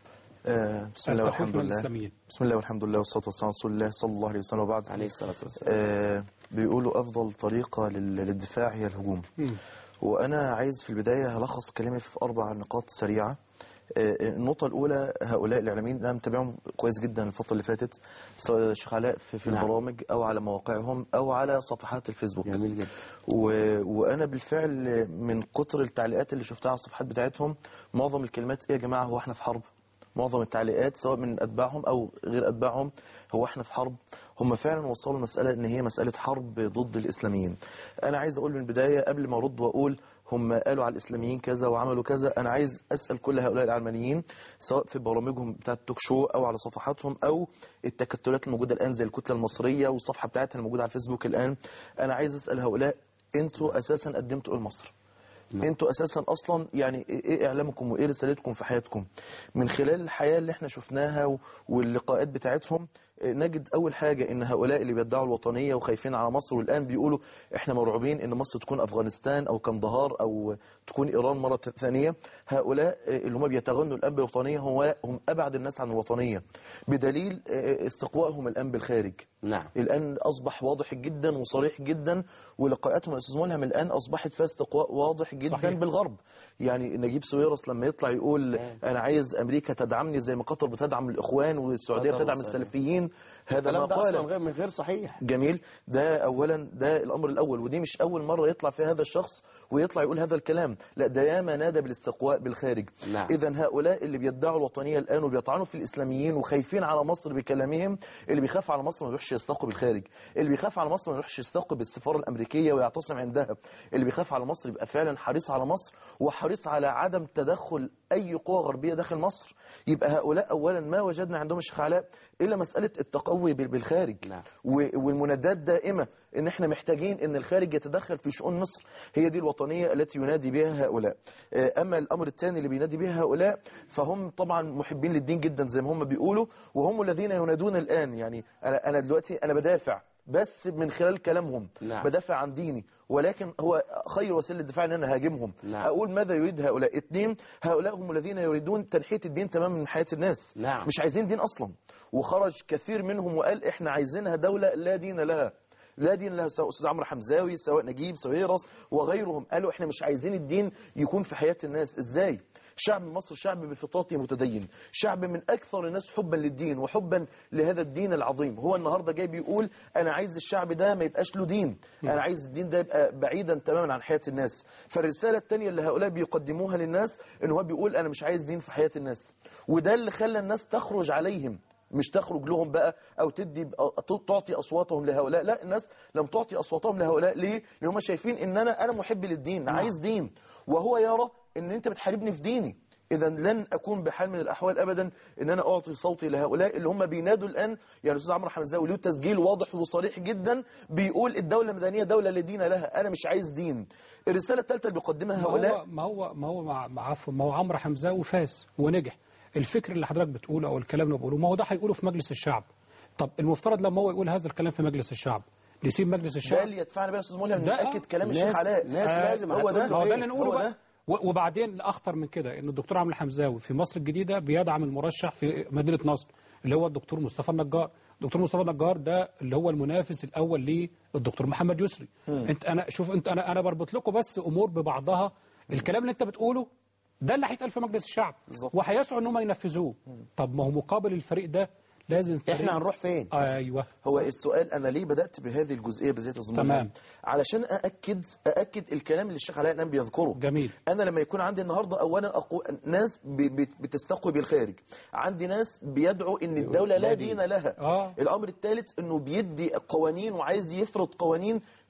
آه، بسم الله التخويف والحمد من لله الإسلاميين بسم الله والحمد لله والصلاة والسلام على رسول الله صلى الله عليه وسلم وبعد عليه الصلاة والسلام آه، بيقولوا أفضل طريقة لل- للدفاع هي الهجوم مم. وأنا عايز في البداية هلخص كلامي في أربع نقاط سريعة آه، النقطة الأولى هؤلاء الإعلاميين أنا متابعهم كويس جدا الفترة اللي فاتت سواء شيخ علاء في, في نعم. البرامج أو على مواقعهم أو على صفحات الفيسبوك جميل جدا و... وانا بالفعل من كتر التعليقات اللي شفتها على الصفحات بتاعتهم معظم الكلمات ايه يا جماعه هو احنا في حرب معظم التعليقات سواء من اتباعهم او غير اتباعهم هو احنا في حرب هم فعلا وصلوا المساله ان هي مساله حرب ضد الاسلاميين انا عايز اقول من البدايه قبل ما ارد واقول هم قالوا على الاسلاميين كذا وعملوا كذا انا عايز اسال كل هؤلاء العلمانيين سواء في برامجهم بتاعه التوك شو او على صفحاتهم او التكتلات الموجوده الان زي الكتله المصريه والصفحه بتاعتها الموجوده على الفيسبوك الان انا عايز اسال هؤلاء انتوا اساسا قدمتوا ايه لمصر انتوا اساسا اصلا يعني ايه اعلامكم وايه رسالتكم في حياتكم من خلال الحياه اللي احنا شفناها و- واللقاءات بتاعتهم اه، نجد اول حاجه ان هؤلاء اللي بيدعوا الوطنيه وخايفين على مصر والان بيقولوا احنا مرعوبين ان مصر تكون افغانستان او كندهار او تكون ايران مره ثانيه هؤلاء اه، اللي هم بيتغنوا الان بالوطنيه هو هم ابعد الناس عن الوطنيه بدليل اه، استقوائهم الان بالخارج نعم الآن أصبح واضح جدا وصريح جدا ولقاءاتهم الأستاذ ملهم الآن أصبحت فيها استقواء واضح جدا صحيح. بالغرب يعني نجيب سويرس لما يطلع يقول أنا عايز أمريكا تدعمني زي ما قطر بتدعم الإخوان والسعودية قطر بتدعم والسعودية. السلفيين هذا ما الكلام ده أصلا قال غير من غير صحيح جميل ده اولا ده الامر الاول ودي مش اول مره يطلع في هذا الشخص ويطلع يقول هذا الكلام لا ده ياما نادى بالاستقواء بالخارج نعم. اذا هؤلاء اللي بيدعوا الوطنيه الان وبيطعنوا في الاسلاميين وخايفين على مصر بكلامهم اللي بيخاف على مصر ما يروحش يستقوا بالخارج اللي بيخاف على مصر ما يروحش يستقوا بالسفاره الامريكيه ويعتصم عندها اللي بيخاف على مصر يبقى فعلا حريص على مصر وحريص على عدم تدخل اي قوه غربيه داخل مصر يبقى هؤلاء اولا ما وجدنا عندهم الشيخ علاء الا مساله التقوي بال- بالخارج نعم. و- والمنادات دائمة ان احنا محتاجين ان الخارج يتدخل في شؤون مصر هي دي الوطنية التي ينادي بها هؤلاء آه، اما الامر الثاني اللي بينادي به هؤلاء فهم طبعا محبين للدين جدا زي ما هم بيقولوا وهم الذين ينادون الان يعني انا انا دلوقتي انا بدافع بس من خلال كلامهم نعم. بدافع عن ديني ولكن هو خير وسيله الدفاع ان انا هاجمهم نعم. اقول ماذا يريد هؤلاء اثنين هؤلاء هم الذين يريدون تنحيه الدين تماما من حياه الناس نعم. مش عايزين دين اصلا وخرج كثير منهم وقال احنا عايزينها دوله لا دين لها لا دين لها سواء استاذ عمرو حمزاوي سواء نجيب سويرس وغيرهم قالوا احنا مش عايزين الدين يكون في حياه الناس ازاي شعب مصر شعب بفطرته متدين شعب من اكثر الناس حبا للدين وحبا لهذا الدين العظيم هو النهارده جاي بيقول انا عايز الشعب ده ما يبقاش له دين انا عايز الدين ده يبقى بعيدا تماما عن حياه الناس فالرساله الثانيه اللي هؤلاء بيقدموها للناس ان هو بيقول انا مش عايز دين في حياه الناس وده اللي خلى الناس تخرج عليهم مش تخرج لهم بقى او تدي تعطي اصواتهم لهؤلاء لا الناس لم تعطي اصواتهم لهؤلاء ليه لان هم شايفين ان انا انا محب للدين عايز دين وهو يرى ان انت بتحاربني في ديني اذا لن اكون بحال من الاحوال ابدا ان انا اعطي صوتي لهؤلاء اللي هم بينادوا الان يعني الاستاذ عمرو حمزاوي له تسجيل واضح وصريح جدا بيقول الدوله المدنيه دوله لا دين لها انا مش عايز دين الرساله الثالثه اللي بيقدمها ما هؤلاء هو ما هو ما هو مع- مع- عفوا ما هو عمرو حمزاوي فاز ونجح الفكر اللي حضرتك بتقوله او الكلام اللي بقوله ما هو ده هيقوله في مجلس الشعب طب المفترض لما هو يقول هذا الكلام في مجلس الشعب يسيب مجلس ده الشعب اللي يدفعنا بقى يا استاذ ملهم ده- ناكد كلام ناس- الشيخ علاء ناس آه، لازم هو هتقول ده له ما هو ده إيه؟ اللي نقوله هو بقى ده. و- وبعدين الاخطر من كده ان الدكتور عمرو حمزاوي في مصر الجديده بيدعم المرشح في مدينه نصر اللي هو الدكتور مصطفى النجار الدكتور مصطفى النجار ده اللي هو المنافس الاول للدكتور محمد يسري انت انا شوف انت انا انا بربط لكم بس امور ببعضها الكلام اللي انت بتقوله ده اللي هيتقال في مجلس الشعب بالظبط. وهيسعوا ان هم ينفذوه طب ما هو مقابل الفريق ده لازم فريق احنا هنروح فين ايوه هو السؤال انا ليه بدات بهذه الجزئيه بالذات يا أستاذ تمام. ملهم؟ علشان ااكد ااكد الكلام اللي الشيخ علاء الان بيذكره جميل انا لما يكون عندي النهارده اولا أقو... ناس ب... ب... بتستقوي بالخارج عندي ناس بيدعوا ان الدوله لا دين لها اه الامر الثالث انه بيدي قوانين وعايز يفرض قوانين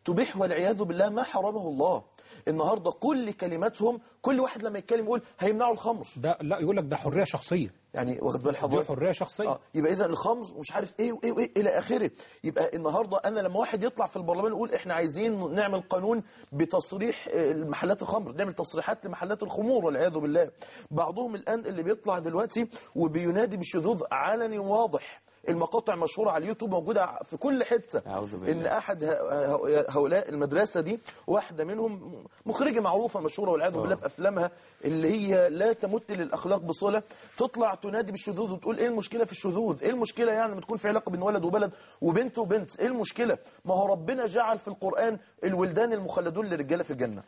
تبيح والعياذ بالله ما حرمه الله النهارده كل كلماتهم كل واحد لما يتكلم يقول هيمنعوا الخمر ده لا يقول لك ده حريه شخصيه يعني واخد بال دي حضرتك حريه شخصيه اه يبقى اذا الخمر ومش عارف ايه وايه وايه الى اخره يبقى النهارده انا لما واحد يطلع في البرلمان يقول احنا عايزين نعمل قانون بتصريح آه، المحلات الخمر نعمل تصريحات لمحلات الخمور والعياذ بالله بعضهم الان اللي بيطلع دلوقتي وبينادي بشذوذ علني واضح المقاطع مشهورة على اليوتيوب موجودة في كل حتة أعوذ بالله. إن أحد ه- ه- هؤلاء المدرسة دي واحدة منهم مخرجة معروفة مشهورة والعياذ بالله بأفلامها اللي هي لا تمت للأخلاق بصلة تطلع تنادي بالشذوذ وتقول إيه المشكلة في الشذوذ إيه المشكلة يعني لما تكون في علاقة بين ولد وبلد وبنت وبنت إيه المشكلة ما هو ربنا جعل في القرآن الولدان المخلدون للرجالة في الجنة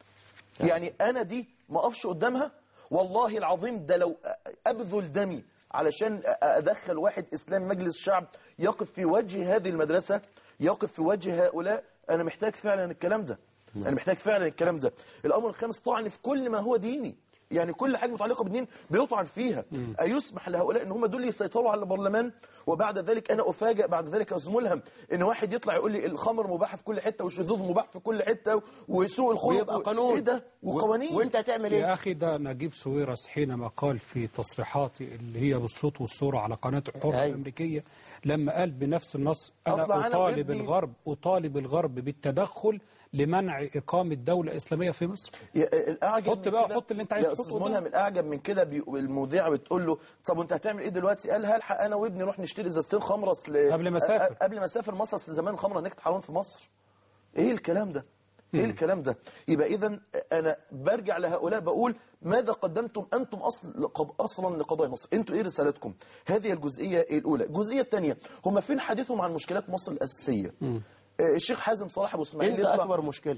يعني انا دي ما اقفش قدامها والله العظيم ده لو ابذل دمي علشان ادخل واحد اسلام مجلس الشعب يقف في وجه هذه المدرسه يقف في وجه هؤلاء انا محتاج فعلا الكلام ده انا محتاج فعلا الكلام ده الامر الخامس طعن في كل ما هو ديني يعني كل حاجه متعلقه بالدين بيطعن فيها ايسمح لهؤلاء ان هم دول يسيطروا على البرلمان وبعد ذلك انا افاجئ بعد ذلك ازملهم ان واحد يطلع يقول لي الخمر مباح في كل حته والشذوذ مباح في كل حته وسوء الخلق ويبقى قانون ايه ده وقوانين وانت هتعمل ايه يا أخي ده نجيب سويرس حينما قال في تصريحاته اللي هي بالصوت والصورة على قناة الحرة أيوة. الأمريكية لما قال بنفس النص أطلع أنا أنا أطالب وابني. الغرب أطالب الغرب بالتدخل لمنع إقامة دولة إسلامية في مصر يا- الاعجب حط من بقى كده- حط اللي أنت عايز يا تحطه استاذ ده. ملهم الاعجب من كده بي... المذيعه بتقول له طب وانت هتعمل ايه دلوقتي قال هلحق انا وابني نروح نشتري ازازتين خمره اصل قبل ما أسافر. أ- قبل ما اسافر مصر اصل زمان الخمره هناك حرام في مصر ايه الكلام ده ايه الكلام ده يبقى اذا انا برجع لهؤلاء بقول ماذا قدمتم انتم اصل لقض... اصلا لقضايا مصر انتوا ايه رسالتكم هذه الجزئيه الاولى الجزئيه الثانيه هم فين حديثهم عن مشكلات مصر الاساسيه آه، الشيخ حازم صلاح ابو اسماعيل انت يطلع- اكبر مشكله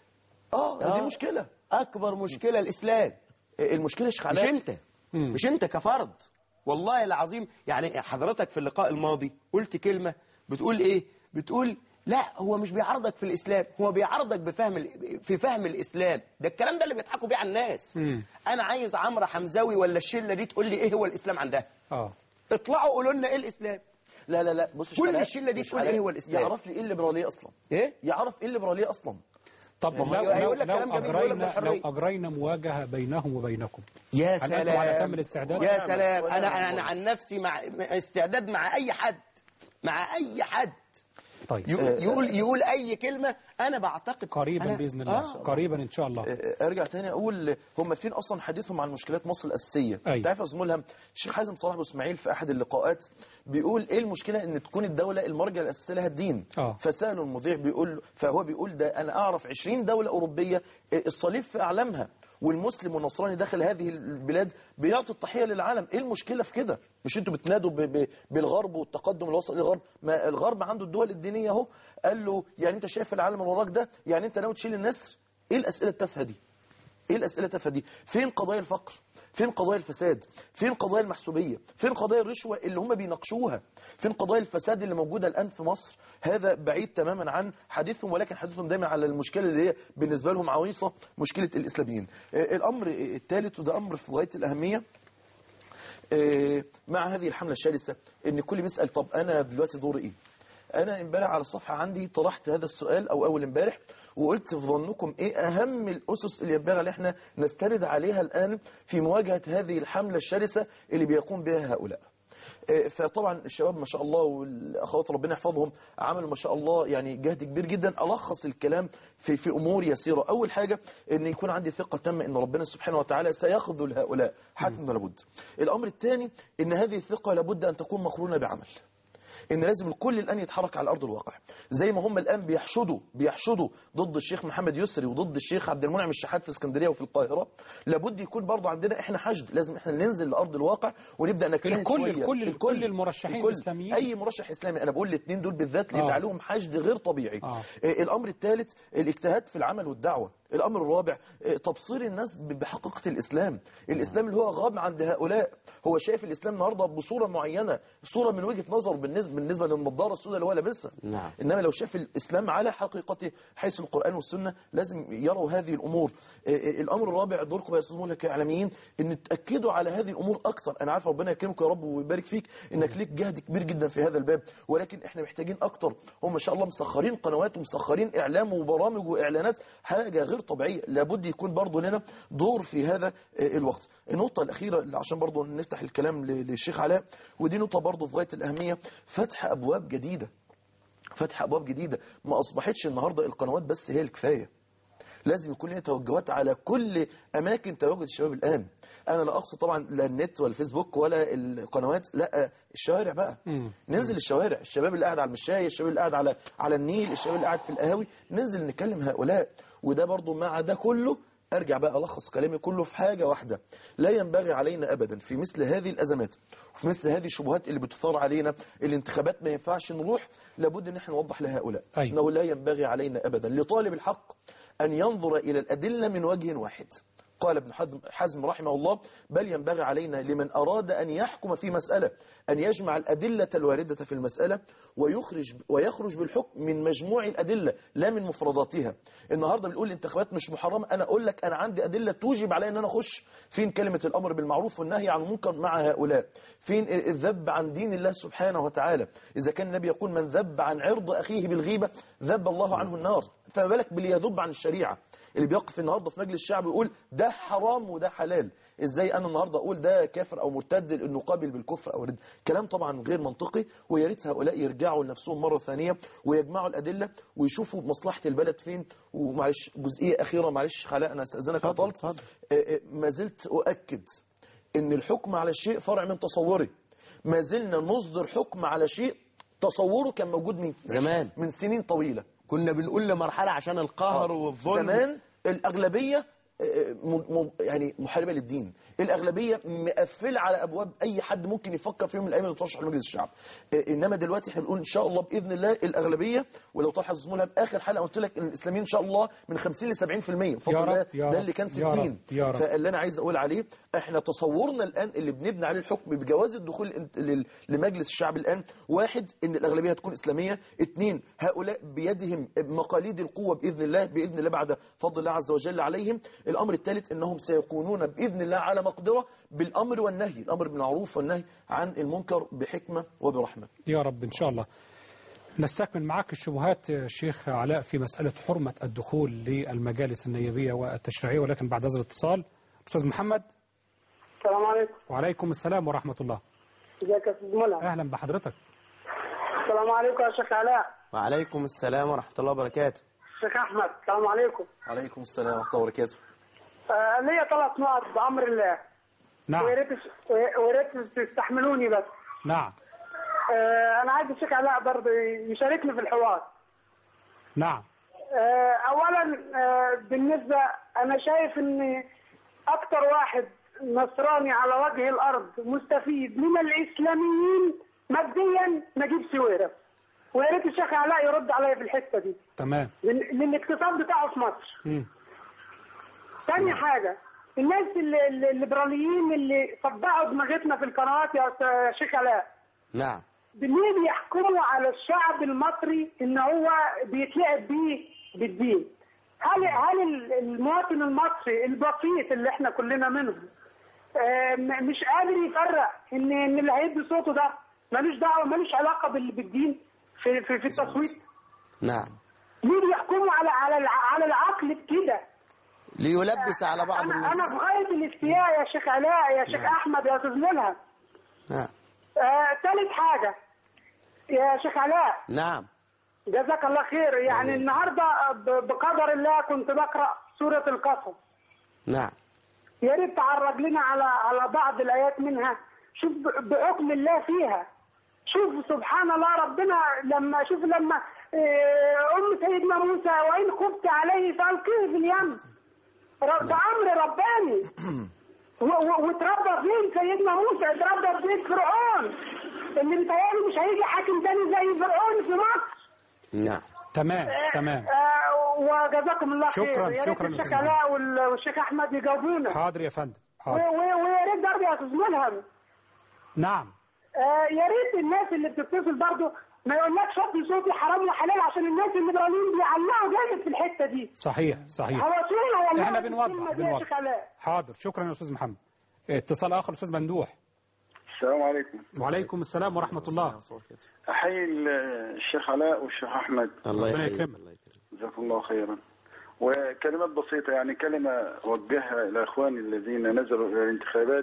اه آه. دي مشكله اكبر مشكله الاسلام المشكله يا شيخ مش علاء انت مش انت كفرد والله العظيم يعني حضرتك في اللقاء الماضي قلت كلمة بتقول ايه بتقول لا هو مش بيعرضك في الاسلام هو بيعرضك بفهم ال- في فهم الاسلام ده الكلام ده اللي بيضحكوا بيه على الناس مم. انا عايز عمرو حمزاوي ولا الشله دي تقول لي ايه هو الاسلام عندها آه اطلعوا قولوا لنا ايه الاسلام لا لا لا بص يا كل شيخ علاء، الشلة دي يا شيخ تقول علاء، إيه هو الإسلام؟ يعرف لي ايه الليبراليه اصلا ايه يعرف ايه الليبراليه اصلا طب ما هو لو, لو, هيقول لك لو, كلام جميل يقول لك أجرينا بالحرية. لو أجرينا مواجهة بينهم وبينكم يا هل أنتم على كامل الاستعداد؟ يا ونعم، سلام ونعم انا انا والله. عن نفسي مع مع استعداد مع اي حد مع اي حد طيب يقول يقول, يقول اي كلمه انا بعتقد قريبا أنا بإذن الله آه. قريبا إن شاء الله آه، ارجع تاني اقول هم فين اصلا حديثهم عن مشكلات مصر الاساسيه أي. انت عارف يا أستاذ ملهم الشيخ حازم صلاح ابو اسماعيل في احد اللقاءات بيقول ايه المشكله ان تكون الدوله المرجع الاساسي لها الدين آه. فسالوا المذيع بيقول فهو بيقول ده انا اعرف 20 دوله اوروبيه آه، الصليب في اعلامها والمسلم والنصراني داخل هذه البلاد بيعطي التحيه للعالم ايه المشكله في كده مش انتوا بتنادوا ب- ب- بالغرب والتقدم الوسط للغرب ما الغرب عنده الدول الدينيه اهو قال له يعني انت شايف العالم اللي وراك ده يعني انت ناوي تشيل النسر ايه الاسئله التافهه دي ايه الاسئله التافهه دي فين قضايا الفقر فين قضايا الفساد فين قضايا المحسوبيه فين قضايا الرشوه اللي هم بيناقشوها فين قضايا الفساد اللي موجوده الان في مصر هذا بعيد تماما عن حديثهم ولكن حديثهم دايما على المشكله اللي هي بالنسبه لهم عويصه مشكله الاسلاميين آه، الامر الثالث وده امر في غايه الاهميه آه، مع هذه الحملة الشرسة ان الكل بيسأل طب انا دلوقتي دوري ايه انا امبارح على الصفحة عندي طرحت هذا السؤال او اول امبارح وقلت في ظنكم ايه اهم الاسس اللي ينبغي ان احنا نستند عليها الان في مواجهة هذه الحملة الشرسة اللي بيقوم بها هؤلاء آه، فطبعا الشباب ما شاء الله والاخوات ربنا يحفظهم عملوا ما شاء الله يعني جهد كبير جدا الخص الكلام في في امور يسيره اول حاجه ان يكون عندي ثقه تامه ان ربنا سبحانه وتعالى سيخذل هؤلاء حتما لابد الامر الثاني ان هذه الثقه لابد ان تكون مقرونه بعمل ان لازم الكل الان يتحرك على ارض الواقع زي ما هم الان بيحشدوا بيحشدوا ضد الشيخ محمد يسري وضد الشيخ عبد المنعم الشحات في اسكندريه وفي القاهره لابد يكون برضه عندنا احنا حشد لازم احنا ننزل لارض الواقع ونبدا نجتهد الكل- شوية. الكل- كل المرشحين الكل. الإسلاميين. اي مرشح اسلامي انا بقول الاثنين دول بالذات لان آه. عليهم حشد غير طبيعي آه. آه، الامر الثالث الاجتهاد في العمل والدعوه الامر الرابع آه، تبصير الناس ب- بحقيقه الاسلام الاسلام اللي هو غاب عند هؤلاء هو شايف الاسلام النهارده بصوره معينه صوره من وجهه نظر بالنسبه بالنسبه للنضاره السوداء اللي هو لابسها نعم. انما لو شاف الاسلام على حقيقته حيث القران والسنه لازم يروا هذه الامور آه، آه، الامر الرابع دوركم يا استاذ مولى كاعلاميين ان تاكدوا على هذه الامور اكثر انا عارف ربنا يكرمك يا رب ويبارك فيك انك ليك جهد كبير جدا في هذا الباب ولكن احنا محتاجين اكتر هم ما شاء الله مسخرين قنوات ومسخرين اعلام وبرامج واعلانات حاجه غير طبيعيه لابد يكون برضه لنا دور في هذا آه، الوقت النقطه الاخيره اللي عشان برضه نفتح الكلام ل- للشيخ علاء ودي نقطه برضه في غايه الاهميه فتح ابواب جديده فتح ابواب جديده ما اصبحتش النهارده القنوات بس هي الكفايه لازم يكون لنا توجهات على كل اماكن تواجد الشباب الان انا لا اقصد طبعا لا النت ولا الفيسبوك ولا القنوات لا الشوارع بقى مم. ننزل الشوارع الشباب اللي قاعد على المشاية الشباب اللي قاعد على على النيل الشباب اللي قاعد في القهاوي ننزل نكلم هؤلاء وده برضو مع ده كله ارجع بقى الخص كلامي كله في حاجه واحده لا ينبغي علينا ابدا في مثل هذه الازمات وفي مثل هذه الشبهات اللي بتثار علينا الانتخابات ما ينفعش نروح لابد ان احنا نوضح لهؤلاء أيوة. انه لا ينبغي علينا ابدا لطالب الحق ان ينظر الى الادله من وجه واحد قال ابن حزم- حزم رحمه الله بل ينبغي علينا لمن أراد أن يحكم في مسألة أن يجمع الأدلة الواردة في المسألة ويخرج ويخرج بالحكم من مجموع الأدلة لا من مفرداتها النهاردة بنقول الانتخابات مش محرمة أنا أقول لك أنا عندي أدلة توجب علي أن أنا أخش فين كلمة الأمر بالمعروف والنهي عن المنكر مع هؤلاء فين الذب عن دين الله سبحانه وتعالى إذا كان النبي يقول من ذب عن عرض أخيه بالغيبة ذب الله عنه النار فما بالك باللي يذب عن الشريعة اللي بيقف النهارده في مجلس الشعب ويقول ده حرام وده حلال ازاي انا النهارده اقول ده كافر او مرتد انه قابل بالكفر او رد كلام طبعا غير منطقي ويا ريت هؤلاء يرجعوا لنفسهم مره ثانيه ويجمعوا الادله ويشوفوا مصلحه البلد فين ومعلش جزئيه اخيره معلش خلاء انا استاذنك اتفضل، عطلت اتفضل. آه، آه، ما زلت اؤكد ان الحكم على الشيء فرع من تصوري ما زلنا نصدر حكم على شيء تصوره كان موجود من زمان. من سنين طويله كنا بنقول لمرحلة عشان القهر والظلم زمان الأغلبية آه، م- م- يعني محاربة للدين الأغلبية مقفلة على أبواب أي حد ممكن يفكر في يوم من الأيام إنه يترشح لمجلس الشعب آه، إنما دلوقتي احنا بنقول إن شاء الله بإذن الله الأغلبية ولو طلع حضرتك زميلها بآخر حلقة قلت لك إن الإسلاميين إن شاء الله من 50 ل 70% بفضل يا رب، الله يا ده رب، اللي كان يا رب، 60 يا رب. فاللي أنا عايز أقول عليه إحنا تصورنا الآن اللي بنبني عليه الحكم بجواز الدخول الانت- لل- لمجلس الشعب الآن واحد إن الأغلبية هتكون إسلامية اثنين هؤلاء بيدهم مقاليد القوة بإذن الله بإذن الله بعد فضل الله عز وجل عليهم الأمر الثالث أنهم سيكونون بإذن الله على مقدرة بالأمر والنهي الأمر بالمعروف والنهي عن المنكر بحكمة وبرحمة يا رب إن شاء الله نستكمل معك الشبهات يا شيخ علاء في مسألة حرمة الدخول للمجالس النيابية والتشريعية ولكن بعد هذا الاتصال أستاذ محمد السلام عليكم وعليكم السلام ورحمة الله ازيك يا استاذ منى أهلا بحضرتك السلام عليكم يا شيخ علاء وعليكم السلام ورحمة الله وبركاته شيخ احمد السلام عليكم عليكم السلام ورحمة الله وبركاته آه ليا ثلاث نقط بامر الله نعم ويا ريت ويا ريت تستحملوني بس نعم آه انا عايز الشيخ علاء برضه يشاركني في الحوار نعم آه اولا آه بالنسبه انا شايف ان اكتر واحد نصراني على وجه الارض مستفيد من الاسلاميين ماديا نجيب سويرة ويا ريت الشيخ علاء يرد عليا في الحته دي تمام لان لأن الاقتصاد بتاعه في مصر مم. تاني حاجة الناس اللي- اللي- الليبراليين اللي صدعوا دماغتنا في القنوات يا أستاذ- يا شيخ علاء نعم ليه بيحكموا على الشعب المصري ان هو بيتلعب بيه بالدين هل هل ال- المواطن المصري البسيط اللي احنا كلنا منهم آه، م- مش قادر يفرق ان ان اللي هيدي صوته ده ملوش دعوه ملوش علاقه بال- بالدين في في, في التصويت نعم ليه بيحكموا على على الع- على العقل بكده ليلبس على بعض انا الناس انا في غايه الاستياء يا شيخ علاء يا شيخ نعم. احمد يا استاذ ملهم نعم آه، ثالث حاجه يا شيخ علاء نعم جزاك الله خير يعني آمين. النهارده ب- بقدر الله كنت بقرا سوره القصص نعم يا ريت تعرج لنا على على بعض الايات منها شوف ب- بحكم الله فيها شوف سبحان الله ربنا لما شوف لما آه، ام سيدنا موسى وان خفت عليه فالقيه في اليم ر- ده امر رباني و- و- واتربى فين سيدنا موسى اتربى في بيت فرعون اللي متهيألي مش هيجي حاكم تاني زي فرعون في مصر نعم تمام تمام آه، وجزاكم الله خير شكراً، يا ريت شكراً الشيخ أستاذ علاء وال- والشيخ احمد يجاوبونا حاضر يا فندم و- حاضر و- ويا ريت برضه يا استاذ ملهم نعم آه يا ريت الناس اللي بتتصل برضه ما يقولكش صوتي صوتي حرام وحلال عشان الناس الليبراليين بيعلقوا جامد في الحته دي صحيح صحيح هوصونا والله احنا بالكلمة بنوضح دي يا بنوضح شيخ علاء. حاضر شكرا يا استاذ محمد اتصال اخر استاذ مندوح السلام عليكم وعليكم السلام ورحمه الله احيي الشيخ علاء والشيخ احمد الله ربنا يحييك يكرمك جزاكم الله خيرا وكلمات بسيطة يعني كلمة أوجهها إلى إخواني الذين نزلوا إلى الانتخابات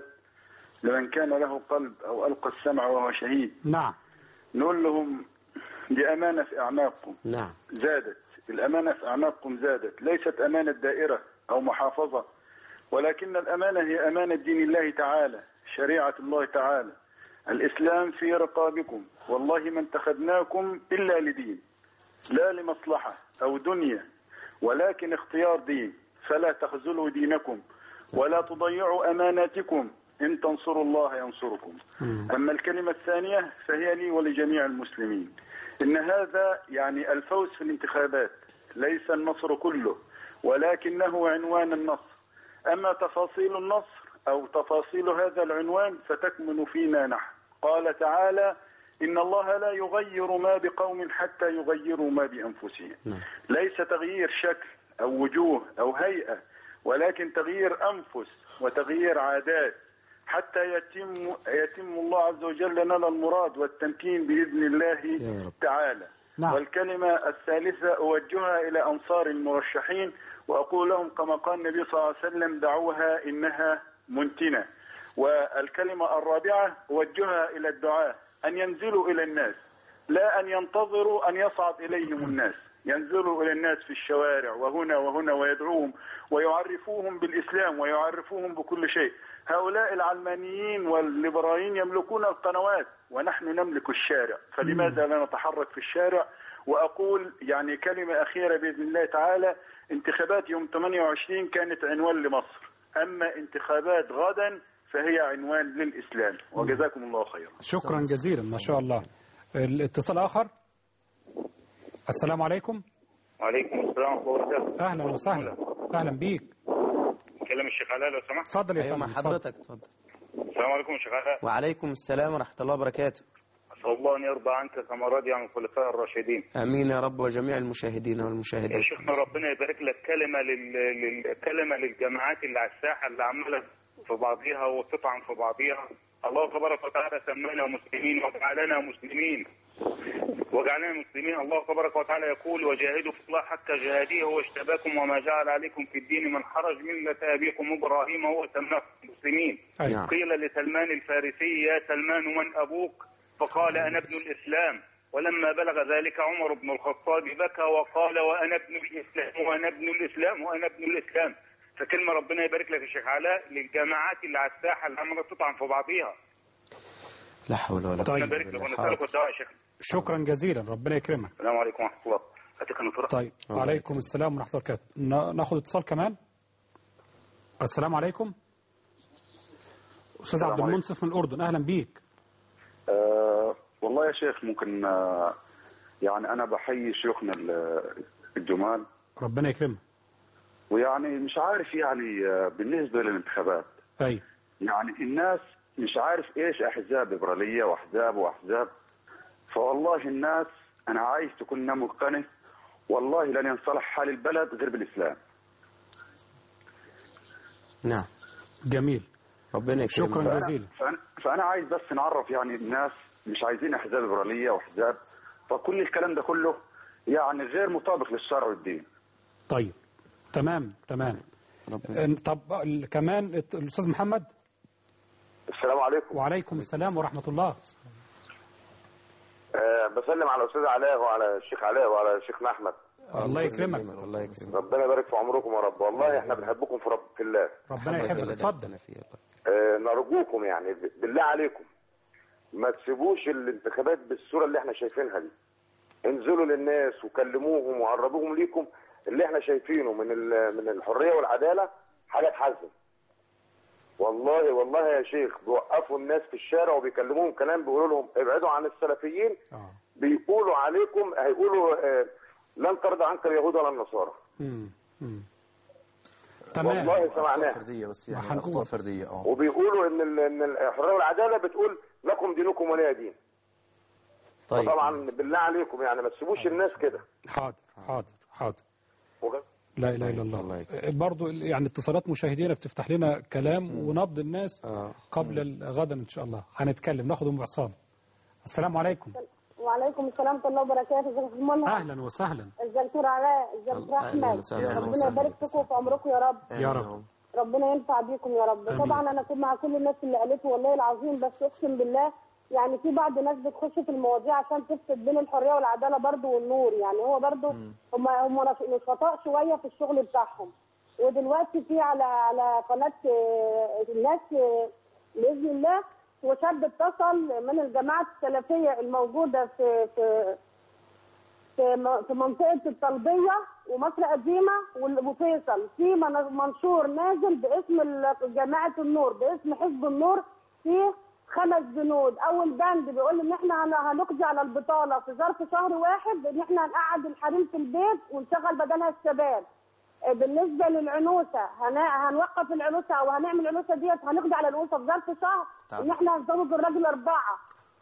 لمن كان له قلب أو ألقى السمع وهو شهيد نعم نقول لهم دي أمانة في أعناقكم نعم زادت الأمانة في أعناقكم زادت ليست أمانة دائرة أو محافظة ولكن الأمانة هي أمانة دين الله تعالى شريعة الله تعالى الإسلام في رقابكم والله ما انتخبناكم إلا لدين لا لمصلحة أو دنيا ولكن اختيار دين فلا تخذلوا دينكم ولا تضيعوا أماناتكم إن تنصروا الله ينصركم أما الكلمة الثانية فهي لي ولجميع المسلمين إن هذا يعني الفوز في الانتخابات ليس النصر كله ولكنه عنوان النصر أما تفاصيل النصر أو تفاصيل هذا العنوان فتكمن فينا نحن قال تعالى إن الله لا يغير ما بقوم حتى يغيروا ما بأنفسهم ليس تغيير شكل أو وجوه أو هيئة ولكن تغيير أنفس وتغيير عادات حتى يتم يتم الله عز وجل لنا المراد والتمكين بإذن الله تعالى نعم. والكلمة الثالثة أوجهها إلى أنصار المرشحين وأقول لهم كما قال النبي صلى الله عليه وسلم دعوها إنها منتنة والكلمة الرابعة أوجهها إلى الدعاء أن ينزلوا إلى الناس لا أن ينتظروا أن يصعد إليهم الناس ينزلوا إلى الناس في الشوارع وهنا وهنا ويدعوهم ويعرفوهم بالإسلام ويعرفوهم بكل شيء هؤلاء العلمانيين والليبراليين يملكون القنوات ونحن نملك الشارع فلماذا لا نتحرك في الشارع وأقول يعني كلمة أخيرة بإذن الله تعالى انتخابات يوم 28 كانت عنوان لمصر أما انتخابات غدا فهي عنوان للإسلام وجزاكم الله خيرا شكرا جزيلا ما شاء الله الاتصال اخر السلام عليكم وعليكم السلام ورحمة الله وبركاته اهلا وسهلا اهلا بيك كلام الشيخ علاء لو سمحت اتفضل يا أيوة فندم مع اتفضل. حضرتك اتفضل السلام عليكم يا شيخ علاء وعليكم السلام ورحمة الله وبركاته أسأل الله أن يرضى عنك كما رضي عن الخلفاء الراشدين آمين يا رب وجميع المشاهدين يا والمشاهدات شيخنا ربنا يبارك لك كلمة لل... لل... كلمة للجماعات اللي على الساحة اللي عمالة في بعضيها وتطعن في بعضيها الله تبارك وتعالى سمانا مسلمين وجعلنا مسلمين وجعلنا مسلمين الله تبارك وتعالى يقول وجاهدوا في الله حتى جهاده هو اجتباكم وما جعل عليكم في الدين من حرج ملة أبيكم إبراهيم هو سماكم مسلمين أيوة. قيل لسلمان الفارسي يا سلمان من أبوك فقال أنا ابن الإسلام ولما بلغ ذلك عمر بن الخطاب بكى وقال وأنا ابن الإسلام وأنا ابن الإسلام وأنا ابن الإسلام فكلمة ربنا يبارك لك يا شيخ علاء للجماعات اللي على الساحة اللي عمالة تطعن في بعضيها لا حول ولا ربنا طيب. يبارك لك ونسألك الدعاء يا شيخ شكرا جزيلا ربنا يكرمك السلام عليكم ورحمة الله هاتك النصر طيب وعليكم السلام ورحمه الله وبركاته نا- ناخد اتصال كمان السلام عليكم استاذ عبد عليكم. المنصف من الاردن اهلا بيك آه والله يا شيخ ممكن آه يعني انا بحيي شيوخنا ال- الجمال ربنا يكرمك ويعني مش عارف يعني آه بالنسبه للانتخابات ايوه يعني الناس مش عارف ايش احزاب ليبراليه واحزاب واحزاب فوالله الناس انا عايز تكون مقتنع والله لن ينصلح حال البلد غير بالاسلام نعم جميل ربنا يكرمك شكرا فأنا, جزيلا فأنا, فأنا عايز بس نعرف يعني الناس مش عايزين أحزاب ليبرالية وأحزاب فكل الكلام ده كله يعني غير مطابق للشرع والدين طيب تمام تمام ربنا طب ال- كمان الت- الاستاذ محمد السلام عليكم وعليكم السلام ورحمه الله أه بسلم على الاستاذ علاء وعلى الشيخ علاء وعلى شيخنا احمد الله يكرمك الله يكرمك ربنا يبارك في عمركم يا رب والله احنا بنحبكم في رب في الله ربنا يحفظك اتفضل فيه الله. أه نرجوكم يعني ب- بالله عليكم ما تسيبوش الانتخابات بالصوره اللي احنا شايفينها دي انزلوا للناس وكلموهم وقربوهم ليكم اللي احنا شايفينه من ال- من الحريه والعداله حاجه تحزن والله والله يا شيخ بيوقفوا الناس في الشارع وبيكلموهم كلام بيقولوا لهم ابعدوا عن السلفيين اه بيقولوا عليكم هيقولوا آه، لن ترضى عنك اليهود ولا النصارى مم. مم. تمام. والله أخطاء سمعناها فردية بس يعني ما هنقول. أخطاء فردية اه وبيقولوا ان ال- ان الحريه والعداله بتقول لكم دينكم ولي دين طيب طبعا بالله عليكم يعني ما تسيبوش الناس كده حاضر حاضر حاضر وج- لا اله الا الله برضو يعني اتصالات مشاهدينا بتفتح لنا كلام ونبض الناس آه. قبل ال- غدا ان شاء الله هنتكلم ناخد ام عصام السلام عليكم وعليكم السلام ورحمه الله وبركاته ازيك يا استاذ منى اهلا وسهلا ازيك يا دكتور علاء ازيك يا دكتور أهلاً احمد وسهلاً. أهلاً ربنا وسهلاً. يبارك فيكم وفي عمركم يا رب يا رب ربنا ينفع بيكم يا رب آمين. طبعا انا كنت مع كل الناس اللي قالته والله العظيم بس اقسم بالله يعني في بعض الناس بتخش في المواضيع عشان تفسد بين الحريه والعداله برضو والنور يعني هو برضو هم هم نشطاء شويه في الشغل بتاعهم ودلوقتي في على على قناه آه، الناس آه، باذن الله وشاب اتصل من الجماعه السلفيه الموجوده في في في م- في منطقه الطلبيه ومصر قديمه وال- وفيصل في من- منشور نازل باسم ال- جماعه النور باسم حزب النور فيه خمس بنود اول بند بيقول ان احنا هن- هنقضي على البطاله في ظرف شهر واحد ان احنا هنقعد الحريم في البيت ونشغل بدلها الشباب آه، بالنسبه للعنوسه هن- هنوقف العنوسه او هنعمل العنوسه ديت هنقضي على العنوسه في ظرف شهر ان احنا هنزوج الراجل اربعه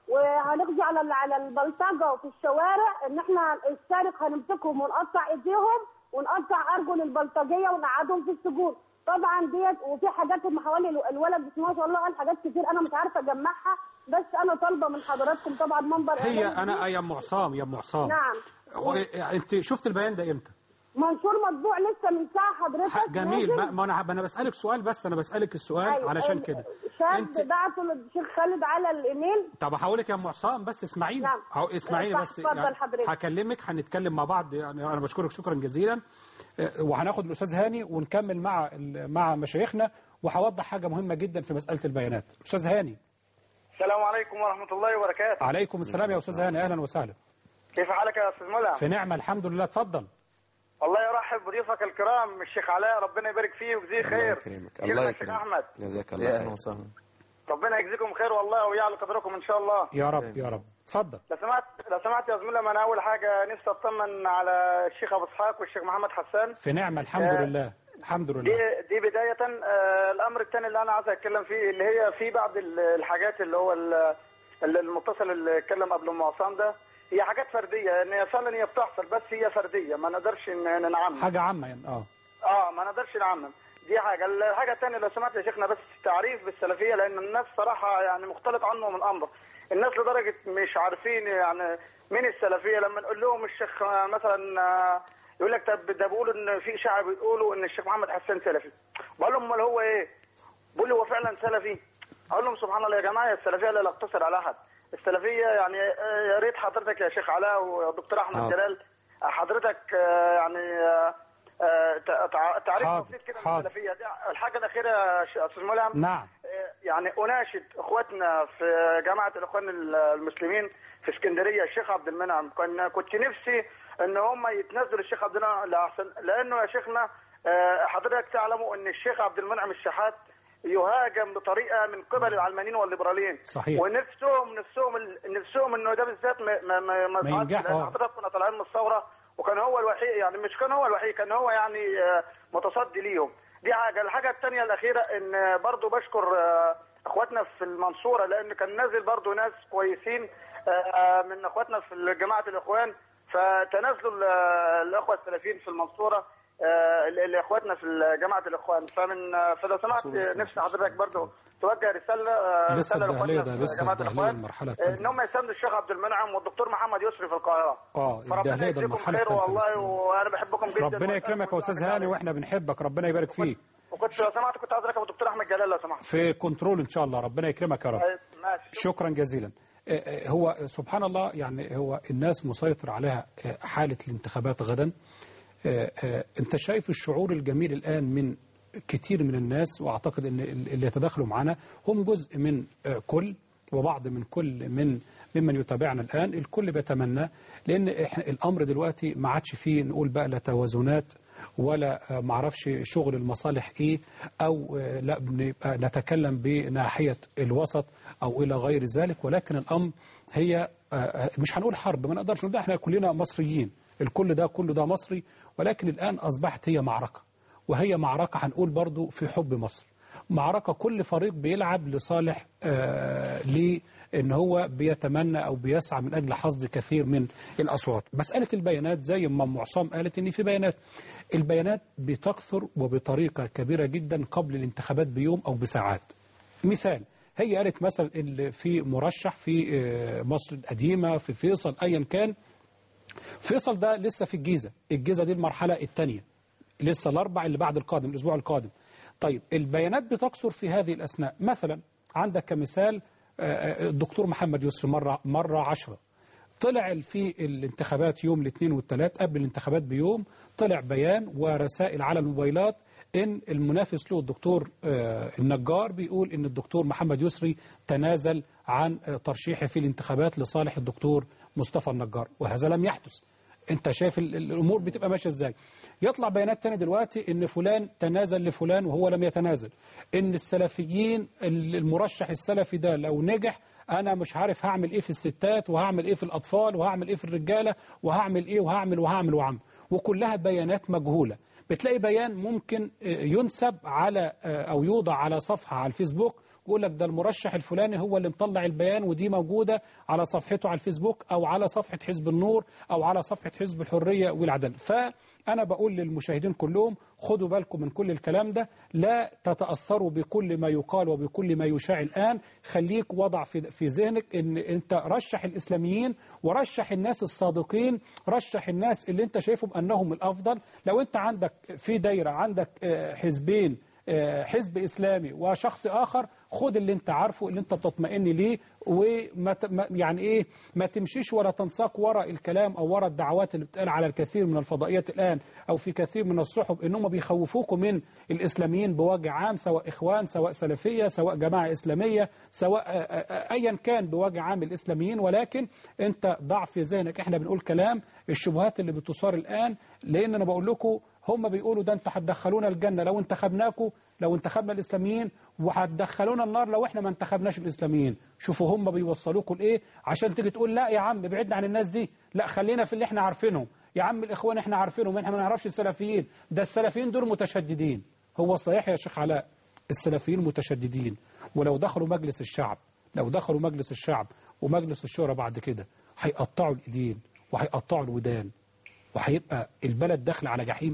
وهنقضي على ال- على البلطجه في الشوارع ان احنا السارق هنمسكهم ونقطع ايديهم ونقطع ارجل البلطجيه ونقعدهم في السجون طبعا ديت وفي حاجات هم حوالي ال- الولد بسم الله ما شاء الله قال حاجات كتير انا مش عارفه اجمعها بس انا طالبه من حضراتكم طبعا منبر هي إعلامي انا جديد. يا ام عصام يا ام عصام نعم هو- انت شفت البيان ده امتى منشور مطبوع لسه من ساعه حضرتك جميل نازل. ما ما انا ما انا بسالك سؤال بس انا بسالك السؤال أيوة، علشان ال- كده شاب انت بعته للشيخ خالد على الايميل طب هقولك يا ام عصام بس اسمعيني نعم. هو- اسمعيني صح، بس اتفضل حضرتك. هكلمك هنتكلم مع بعض يعني انا بشكرك شكرا جزيلا اه، وهناخد الاستاذ هاني ونكمل مع ال- مع مشايخنا وهوضح حاجه مهمه جدا في مساله البيانات استاذ هاني السلام عليكم ورحمة الله وبركاته عليكم السلام يا استاذ هاني اهلا وسهلا كيف حالك يا أستاذ ملهم في نعمه الحمد لله اتفضل الله يرحب بضيوفك الكرام الشيخ علاء ربنا يبارك فيه ويجزيه خير يكرمك شيخنا الله الشيخ يكرمك أحمد جزاك يا الله أهلا خير وسهلا ربنا يجزيكم خير والله ويعلى قدركم إن شاء الله يا رب يا رب اتفضل لو سمعت لو سمعت يا زميلي أنا أول حاجة نفسي أطمن على الشيخ أبو إسحاق والشيخ محمد حسان في نعمه الحمد آه، لله الحمد دي لله دي بداية آه، الأمر الثاني اللي أنا عايز أتكلم فيه اللي هي في بعض ال- الحاجات اللي هو ال- اللي المتصل اللي اتكلم قبل أم عصام ده هي حاجات فردية إن هي فعلا هي بتحصل بس هي فردية ما نقدرش ن- ننعمم حاجه عامه يعني اه اه ما نقدرش نعمم دي حاجه الحاجه الثانيه لو سمحت يا شيخنا بس تعريف بالسلفيه لان الناس صراحه يعني مختلط عنهم الامر الناس لدرجه مش عارفين يعني مين السلفيه لما نقول لهم الشيخ آه، مثلا آه، يقول لك طب ده بيقولوا ان في اشاعه بيقولوا ان الشيخ محمد حسان سلفي بقول لهم امال هو ايه؟ بيقول لي هو فعلا سلفي اقول لهم سبحان الله يا جماعه السلفيه لا تقتصر على احد السلفيه يعني آه، يا ريت حضرتك يا شيخ علاء ودكتور احمد حاضر. جلال آه، حضرتك آه، يعني آه، آه، تع- تع- تعريف حاضر، بسيط كده من حاضر. السلفيه دي الحاجه الاخيره يا ش- استاذ ملهم نعم آه، يعني اناشد اخواتنا في جماعه الاخوان المسلمين في اسكندريه الشيخ عبد المنعم كان كنت نفسي ان هم يتنازلوا الشيخ عبد المنعم لاحسن لانه يا شيخنا آه، حضرتك تعلموا ان الشيخ عبد المنعم الشحات يهاجم بطريقه من قبل العلمانيين والليبراليين صحيح. ونفسهم نفسهم نفسهم انه ده بالذات ما ما ما, ما ما يصعدش، ينجح، لان آه. حضرتك كنا طالعين من الثوره وكان هو الوحيد يعني مش كان هو الوحيد كان هو يعني آه، متصدي ليهم دي حاجه الحاجه الثانيه الاخيره ان آه، برضو بشكر آه، اخواتنا في المنصوره لان كان نازل برضو ناس كويسين آه، من اخواتنا في جماعه الاخوان فتنازلوا ال- الاخوه السلفيين في المنصوره آه، ل- لاخواتنا في جماعه الاخوان فمن آه، فلو سمحت آه، نفسي حضرتك برضو توجه رساله آه، لسه رساله الدهلية لاخواتنا ده في لسه جماعه الدهلية الاخوان المرحلة آه، الثالثة ان هم يساندوا الشيخ عبد المنعم والدكتور محمد يسري في القاهره اه فربنا الدهلية ده يجزيكم المرحلة خير الثالثة والله بسم الله. وانا بحبكم جدا ربنا يكرمك يا استاذ هاني واحنا بنحبك ربنا يبارك فيك وكنت لو سمحت كنت عايز اركب الدكتور احمد جلال لو سمحت في كنترول ان شاء الله ربنا يكرمك يا رب طيب، ماشي شكرا جزيلا آه، آه، هو سبحان الله يعني هو الناس مسيطر عليها آه، حالة الانتخابات غدا آه، آه، انت شايف الشعور الجميل الآن من كتير من الناس واعتقد ان اللي يتداخلوا معنا هم جزء من آه، كل وبعض من كل من ممن يتابعنا الآن الكل بيتمنى لأن إحنا الأمر دلوقتي ما عادش فيه نقول بقى لا توازنات ولا آه، معرفش شغل المصالح ايه او آه، لا بنبقى نتكلم بناحية الوسط او الى غير ذلك ولكن الامر هي آه، آه، مش هنقول حرب ما نقدرش نقول ده احنا كلنا مصريين الكل ده كله ده مصري ولكن الان اصبحت هي معركة وهي معركة هنقول برضو في حب مصر معركة كل فريق بيلعب لصالح آه لأن هو بيتمنى أو بيسعى من أجل حصد كثير من الأصوات مسألة البيانات زي ما أم عصام قالت إن في بيانات البيانات بتكثر وبطريقة كبيرة جدا قبل الانتخابات بيوم أو بساعات مثال هي قالت مثلا اللي في مرشح في آه، مصر القديمة في فيصل أيا كان فيصل ده لسه في الجيزة الجيزة دي المرحلة الثانية لسه الأربع اللي بعد القادم الأسبوع القادم طيب البيانات بتكثر في هذه الأثناء مثلا عندك كمثال آه، آه، الدكتور محمد يسري مرة مرة عشرة طلع في الانتخابات يوم الاثنين والثلاث قبل الانتخابات بيوم طلع بيان ورسائل على الموبايلات ان المنافس له الدكتور آه، النجار بيقول ان الدكتور محمد يسري تنازل عن آه، ترشيحه في الانتخابات لصالح الدكتور مصطفى النجار وهذا لم يحدث انت شايف ال- ال- الامور بتبقى ماشيه ازاي يطلع بيانات تاني دلوقتي ان فلان تنازل لفلان وهو لم يتنازل ان السلفيين ال- المرشح السلفي ده لو نجح انا مش عارف هعمل ايه في الستات وهعمل ايه في الاطفال وهعمل ايه في الرجاله وهعمل ايه وهعمل وهعمل وهعمل وكلها بيانات مجهوله بتلاقي بيان ممكن آه، ينسب على آه، او يوضع على صفحه على الفيسبوك يقول لك ده المرشح الفلاني هو اللي مطلع البيان ودي موجوده على صفحته على الفيسبوك او على صفحه حزب النور او على صفحه حزب الحريه والعداله فانا بقول للمشاهدين كلهم خدوا بالكم من كل الكلام ده لا تتاثروا بكل ما يقال وبكل ما يشاع الان خليك وضع في في ذهنك ان انت رشح الاسلاميين ورشح الناس الصادقين رشح الناس اللي انت شايفهم انهم الافضل لو انت عندك في دايره عندك آه، حزبين آه، حزب إسلامي وشخص آخر خد اللي انت عارفه اللي انت بتطمئن ليه وما ت- ما- يعني ايه ما تمشيش ولا تنساق وراء الكلام او وراء الدعوات اللي بتقال على الكثير من الفضائيات الان او في كثير من الصحف انهم بيخوفوكم من الاسلاميين بوجه عام سواء اخوان سواء سلفيه سواء جماعه اسلاميه سواء آه، آه، ايا كان بوجه عام الاسلاميين ولكن انت ضع في ذهنك احنا بنقول كلام الشبهات اللي بتثار الان لان انا بقول لكم هم بيقولوا ده انت هتدخلونا الجنه لو انتخبناكم لو انتخبنا الاسلاميين وهتدخلونا النار لو احنا ما انتخبناش الاسلاميين شوفوا هم بيوصلوكم لايه عشان تيجي تقول لا يا عم ابعدنا عن الناس دي لا خلينا في اللي احنا عارفينهم يا عم الاخوان احنا عارفينهم احنا ما نعرفش السلفيين ده السلفيين دول متشددين هو صحيح يا شيخ علاء السلفيين متشددين ولو دخلوا مجلس الشعب لو دخلوا مجلس الشعب ومجلس الشورى بعد كده هيقطعوا الايدين وهيقطعوا الودان وهيبقى البلد داخله على جحيم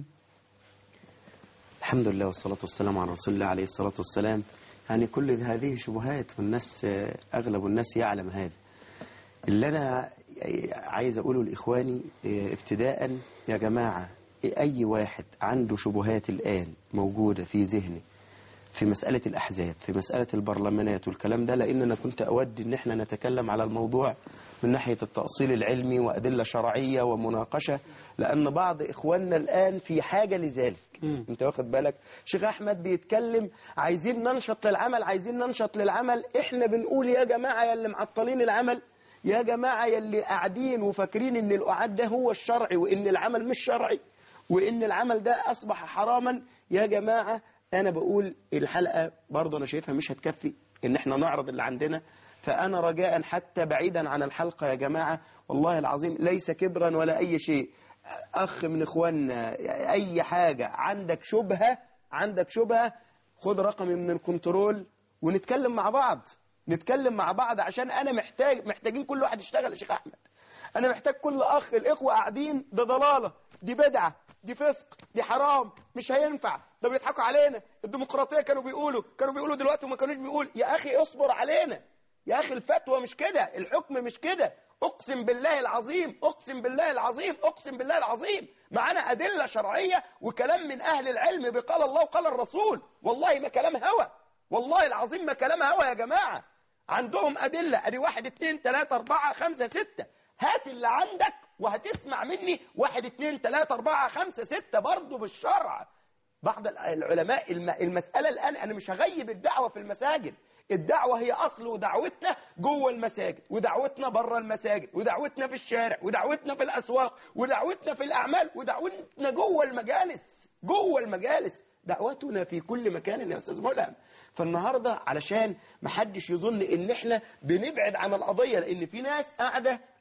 الحمد لله والصلاة والسلام على رسول الله عليه الصلاة والسلام يعني كل هذه شبهات والناس آه، أغلب الناس يعلم هذا اللي أنا عايز أقوله لإخواني آه، ابتداء يا جماعة أي واحد عنده شبهات الآن موجودة في ذهنه في مسألة الأحزاب في مسألة البرلمانات والكلام ده لأن أنا كنت أود أن احنا نتكلم على الموضوع من ناحية التأصيل العلمي وأدلة شرعية ومناقشة لأن بعض إخواننا الآن في حاجة لذلك أنت واخد بالك شيخ أحمد بيتكلم عايزين ننشط للعمل عايزين ننشط للعمل إحنا بنقول يا جماعة يا اللي معطلين العمل يا جماعة يا اللي قاعدين وفاكرين إن القعاد ده هو الشرعي وإن العمل مش شرعي وإن العمل ده أصبح حراما يا جماعة أنا بقول الحلقة برضه أنا شايفها مش هتكفي إن إحنا نعرض اللي عندنا فأنا رجاء حتى بعيدا عن الحلقة يا جماعة والله العظيم ليس كبرا ولا أي شيء أخ من إخواننا أي حاجة عندك شبهة عندك شبهة خد رقمي من الكنترول ونتكلم مع بعض نتكلم مع بعض عشان أنا محتاج محتاجين كل واحد يشتغل يا شيخ أحمد أنا محتاج كل أخ الإخوة قاعدين ده ضلالة دي بدعة دي فسق دي حرام مش هينفع ده بيضحكوا علينا الديمقراطية كانوا بيقولوا كانوا بيقولوا دلوقتي وما كانوش بيقول يا أخي اصبر علينا يا أخي الفتوى مش كده الحكم مش كده أقسم بالله العظيم أقسم بالله العظيم أقسم بالله العظيم معانا أدلة شرعية وكلام من أهل العلم بقال الله وقال الرسول والله ما كلام هوى والله العظيم ما كلام هوى يا جماعة عندهم أدلة أدي واحد اتنين تلاتة أربعة خمسة ستة هات اللي عندك وهتسمع مني واحد اتنين تلاتة أربعة خمسة ستة برضه بالشرع بعض العلماء الم- المسألة الآن أنا مش هغيب الدعوة في المساجد الدعوة هي أصل دعوتنا جوه المساجد ودعوتنا بره المساجد ودعوتنا في الشارع ودعوتنا في الأسواق ودعوتنا في الأعمال ودعوتنا جوه المجالس جوه المجالس دعوتنا في كل مكان يا أستاذ ملهم فالنهاردة علشان محدش يظن إن إحنا بنبعد عن القضية لأن في ناس قاعدة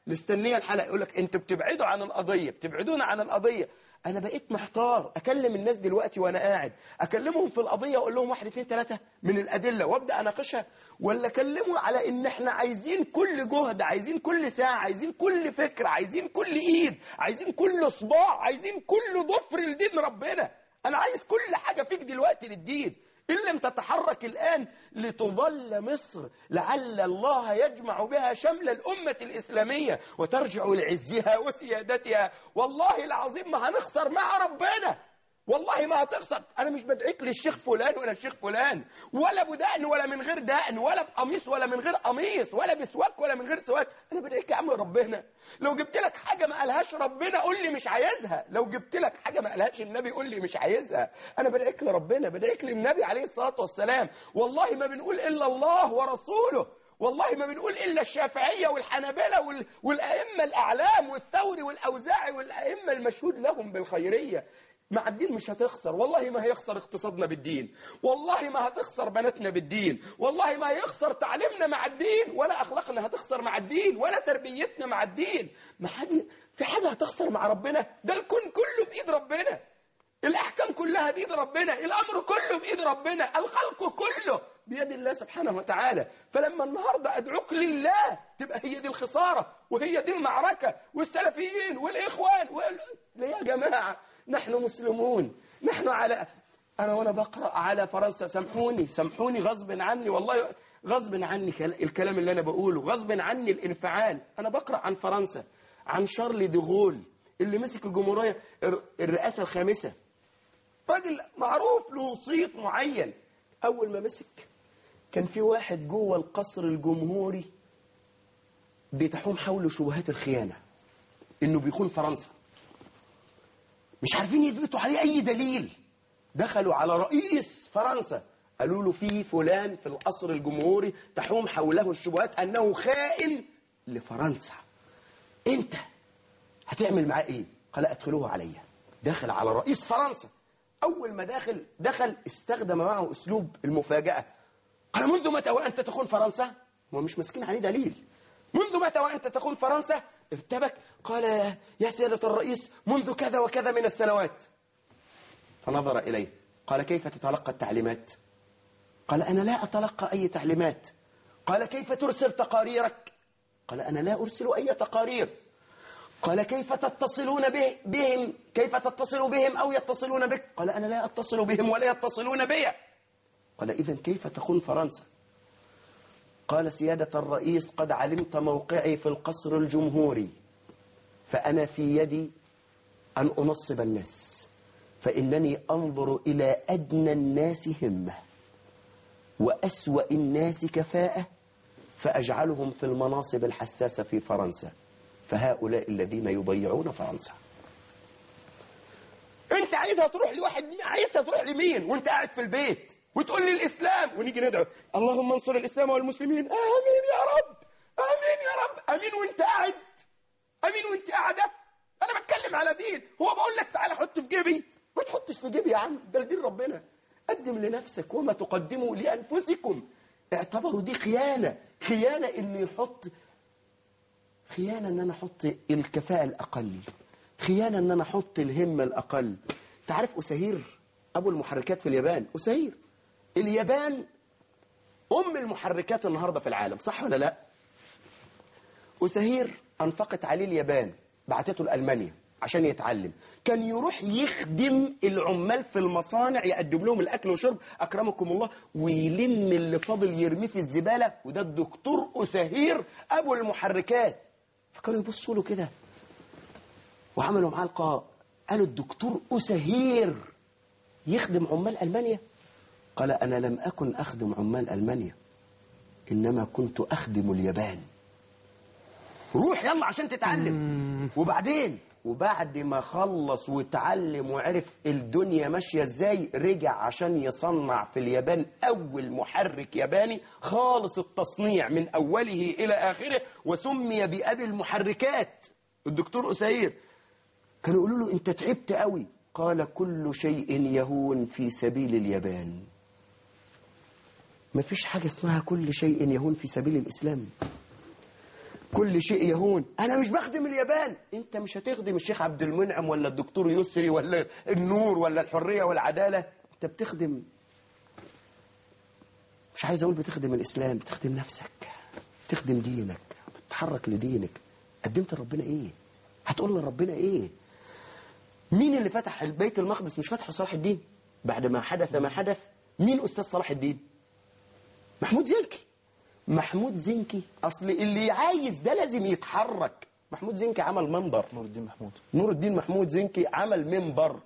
مستنيه الحلقه يقول لك انتوا بتبعدوا عن القضيه بتبعدونا عن القضيه انا بقيت محتار اكلم الناس دلوقتي وانا قاعد اكلمهم في القضيه واقول لهم واحد اتنين تلاته من الادله وابدا اناقشها ولا اكلمه على ان احنا عايزين كل جهد عايزين كل ساعه عايزين كل فكره عايزين كل ايد عايزين كل صباع عايزين كل ضفر لدين ربنا انا عايز كل حاجه فيك دلوقتي للدين إن لم تتحرك الآن لتظل مصر لعل الله يجمع بها شمل الأمة الإسلامية وترجع لعزها وسيادتها والله العظيم ما هنخسر مع ربنا والله ما هتخسر انا مش بدعيك للشيخ فلان ولا الشيخ فلان ولا بدقن ولا من غير دقن ولا بقميص ولا من غير قميص ولا بسواك ولا من غير سواك انا بدعيك يا عم ربنا لو جبت لك حاجه ما قالهاش ربنا قول لي مش عايزها لو جبت لك حاجه ما قالهاش النبي قول لي مش عايزها انا بدعيك لربنا بدعيك للنبي عليه الصلاه والسلام والله ما بنقول الا الله ورسوله والله ما بنقول إلا الشافعية والحنابلة وال... والأئمة الأعلام والثوري والأوزاعي والأئمة المشهود لهم بالخيرية مع الدين مش هتخسر والله ما هيخسر اقتصادنا بالدين والله ما هتخسر بناتنا بالدين والله ما هيخسر تعليمنا مع الدين ولا أخلاقنا هتخسر مع الدين ولا تربيتنا مع الدين ما حد في حاجة هتخسر مع ربنا ده الكون كله بإيد ربنا الأحكام كلها بإيد ربنا الأمر كله بإيد ربنا الخلق كله بيد الله سبحانه وتعالى فلما النهاردة أدعوك لله تبقى هي دي الخسارة وهي دي المعركة والسلفيين والإخوان وال... ليه يا جماعة نحن مسلمون نحن على أنا وأنا بقرأ على فرنسا سامحوني سامحوني غصب عني والله غصب عني الكلام اللي أنا بقوله غصب عني الانفعال أنا بقرأ عن فرنسا عن شارل دي غول اللي مسك الجمهورية الرئاسة الخامسة راجل معروف له صيت معين أول ما مسك كان في واحد جوه القصر الجمهوري بتحوم حوله شبهات الخيانة إنه بيخون فرنسا مش عارفين يثبتوا عليه أي دليل دخلوا على رئيس فرنسا قالوا له في فلان في القصر الجمهوري تحوم حوله الشبهات أنه خائن لفرنسا أنت هتعمل معاه إيه؟ قال أدخلوه عليا دخل على رئيس فرنسا أول ما داخل دخل استخدم معه أسلوب المفاجأة قال منذ متى وأنت تخون فرنسا؟ هو مش ماسكين عليه دليل منذ متى وأنت تخون فرنسا؟ ارتبك قال يا سيادة الرئيس منذ كذا وكذا من السنوات فنظر إليه قال كيف تتلقى التعليمات؟ قال أنا لا أتلقى أي تعليمات قال كيف ترسل تقاريرك؟ قال أنا لا أرسل أي تقارير قال كيف تتصلون به بهم كيف تتصل بهم أو يتصلون بك قال أنا لا أتصل بهم ولا يتصلون بي قال إذا كيف تخون فرنسا قال سيادة الرئيس قد علمت موقعي في القصر الجمهوري فأنا في يدي أن أنصب الناس فإنني أنظر إلى أدنى الناس همة وأسوأ الناس كفاءة فأجعلهم في المناصب الحساسة في فرنسا فهؤلاء الذين يضيعون فرنسا انت عايزها تروح لواحد عايزها تروح لمين وانت قاعد في البيت وتقول لي الاسلام ونيجي ندعو اللهم انصر الاسلام والمسلمين امين يا رب امين يا رب امين وانت قاعد امين وانت قاعده انا بتكلم على دين هو بقول لك تعالى حط في جيبي ما تحطش في جيبي يا عم ده دين ربنا قدم لنفسك وما تقدموا لانفسكم اعتبروا دي خيانه خيانه انه يحط خيانة ان انا احط الكفاءة الاقل خيانة ان انا احط الهمة الاقل تعرف اساهير ابو المحركات في اليابان اساهير اليابان ام المحركات النهاردة في العالم صح ولا لا اساهير انفقت عليه اليابان بعتته لألمانيا عشان يتعلم كان يروح يخدم العمال في المصانع يقدم لهم الاكل وشرب اكرمكم الله ويلم اللي فاضل يرميه في الزباله وده الدكتور اساهير ابو المحركات فكانوا يبصوا له كده وعملوا معاه لقاء قالوا الدكتور أسهير يخدم عمال ألمانيا قال أنا لم أكن أخدم عمال ألمانيا إنما كنت أخدم اليابان روح يلا عشان تتعلم وبعدين وبعد ما خلص وتعلم وعرف الدنيا ماشية ازاي رجع عشان يصنع في اليابان أول محرك ياباني خالص التصنيع من أوله إلى آخره وسمي بأبي المحركات الدكتور أسير كانوا يقولوا له أنت تعبت قوي قال كل شيء يهون في سبيل اليابان ما فيش حاجة اسمها كل شيء يهون في سبيل الإسلام كل شيء يهون انا مش بخدم اليابان انت مش هتخدم الشيخ عبد المنعم ولا الدكتور يسري ولا النور ولا الحريه والعداله انت بتخدم مش عايز اقول بتخدم الاسلام بتخدم نفسك بتخدم دينك بتتحرك لدينك قدمت لربنا ايه هتقول لربنا ايه مين اللي فتح البيت المقدس مش فتحه صلاح الدين بعد ما حدث ما حدث مين استاذ صلاح الدين محمود زنكي محمود زنكي اصل اللي عايز ده لازم يتحرك محمود زنكي عمل منبر نور الدين محمود نور الدين محمود زنكي عمل منبر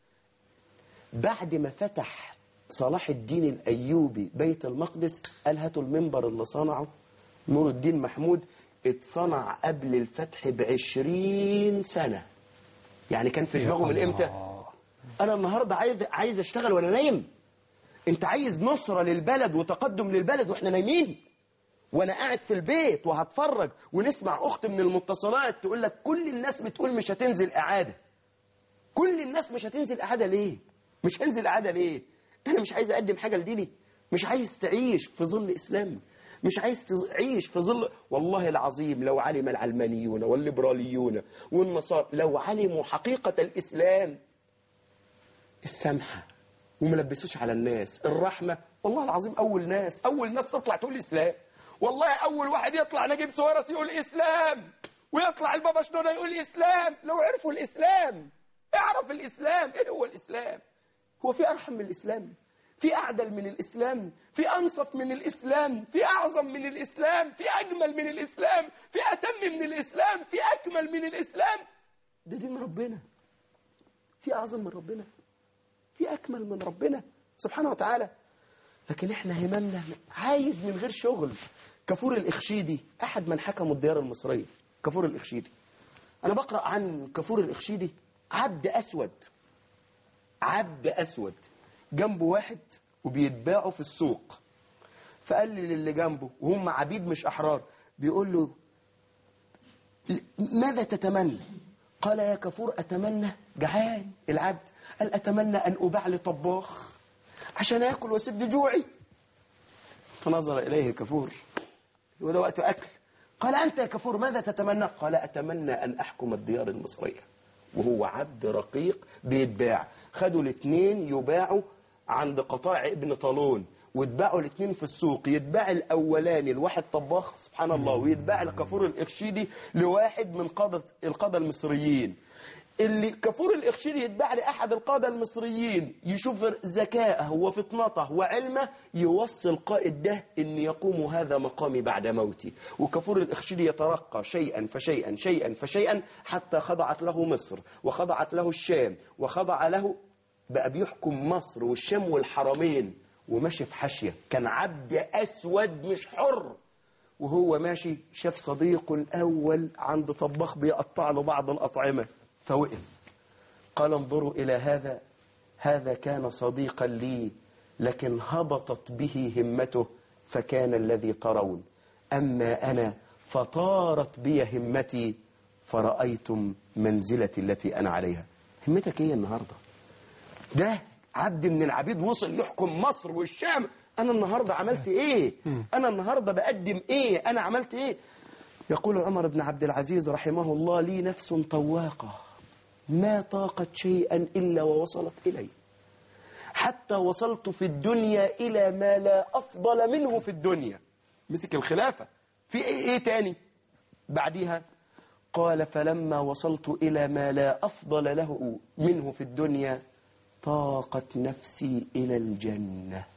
بعد ما فتح صلاح الدين الايوبي بيت المقدس قال هاتوا المنبر اللي صنعه نور الدين محمود اتصنع قبل الفتح بعشرين سنة يعني كان في دماغه من امتى انا النهاردة عايز عايز اشتغل وانا نايم انت عايز نصرة للبلد وتقدم للبلد واحنا نايمين وانا قاعد في البيت وهتفرج ونسمع اخت من المتصلات تقول لك كل الناس بتقول مش هتنزل اعادة كل الناس مش هتنزل اعادة ليه مش هنزل اعادة ليه انا مش عايز اقدم حاجة لديني مش عايز تعيش في ظل اسلام مش عايز تعيش في ظل والله العظيم لو علم العلمانيون والليبراليون والنصارى لو علموا حقيقة الإسلام السمحة وما لبسوش على الناس الرحمة والله العظيم أول ناس أول ناس تطلع تقول إسلام والله أول واحد يطلع نجيب سوارس يقول إسلام ويطلع البابا شنودة يقول إسلام لو عرفوا الإسلام اعرف الإسلام إيه هو الإسلام هو في أرحم من الإسلام في أعدل من الإسلام في أنصف من الإسلام في أعظم من الإسلام في أجمل من الإسلام في أتم من الإسلام في أكمل من الإسلام ده دين ربنا في أعظم من ربنا في أكمل من ربنا سبحانه وتعالى لكن احنا هممنا عايز من غير شغل كفور الإخشيدي أحد من حكموا الديار المصرية كفور الإخشيدي أنا بقرأ عن كفور الإخشيدي عبد أسود عبد أسود جنبه واحد وبيتباعوا في السوق فقال لي للي جنبه وهم عبيد مش أحرار بيقول له ماذا تتمنى قال يا كفور أتمنى جعان العبد قال أتمنى أن أباع لطباخ عشان أكل وأسد جوعي فنظر إليه كفور وده وقت أكل قال أنت يا كفور ماذا تتمنى قال أتمنى أن أحكم الديار المصرية وهو عبد رقيق بيتباع خدوا الاثنين يباعوا عند قطاع ابن طالون واتباعوا الاثنين في السوق يتباع الاولاني لواحد طباخ سبحان الله ويتباع الكافور الاخشيدي لواحد من قادة القادة المصريين اللي كافور الاخشيدي يتباع لاحد القادة المصريين يشوف ذكائه وفطنته وعلمه يوصي القائد ده ان يقوم هذا مقامي بعد موتي وكافور الاخشيدي يترقى شيئا فشيئا شيئا فشيئا حتى خضعت له مصر وخضعت له الشام وخضع له بقى بيحكم مصر والشام والحرمين وماشي في حاشية كان عبد أسود مش حر وهو ماشي شاف صديقه الأول عند طباخ بيقطع له بعض الأطعمة فوقف قال انظروا إلى هذا هذا كان صديقا لي لكن هبطت به همته فكان الذي ترون أما أنا فطارت بي همتي فرأيتم منزلتي التي أنا عليها همتك إيه النهاردة ده عبد من العبيد وصل يحكم مصر والشام أنا النهاردة عملت إيه أنا النهاردة بقدم إيه أنا عملت إيه يقول عمر بن عبد العزيز رحمه الله لي نفس طواقة ما طاقت شيئا إلا ووصلت إلي حتى وصلت في الدنيا إلى ما لا أفضل منه في الدنيا مسك الخلافة في إيه, إيه تاني بعديها قال فلما وصلت إلى ما لا أفضل له منه في الدنيا طاقت نفسي إلى الجنة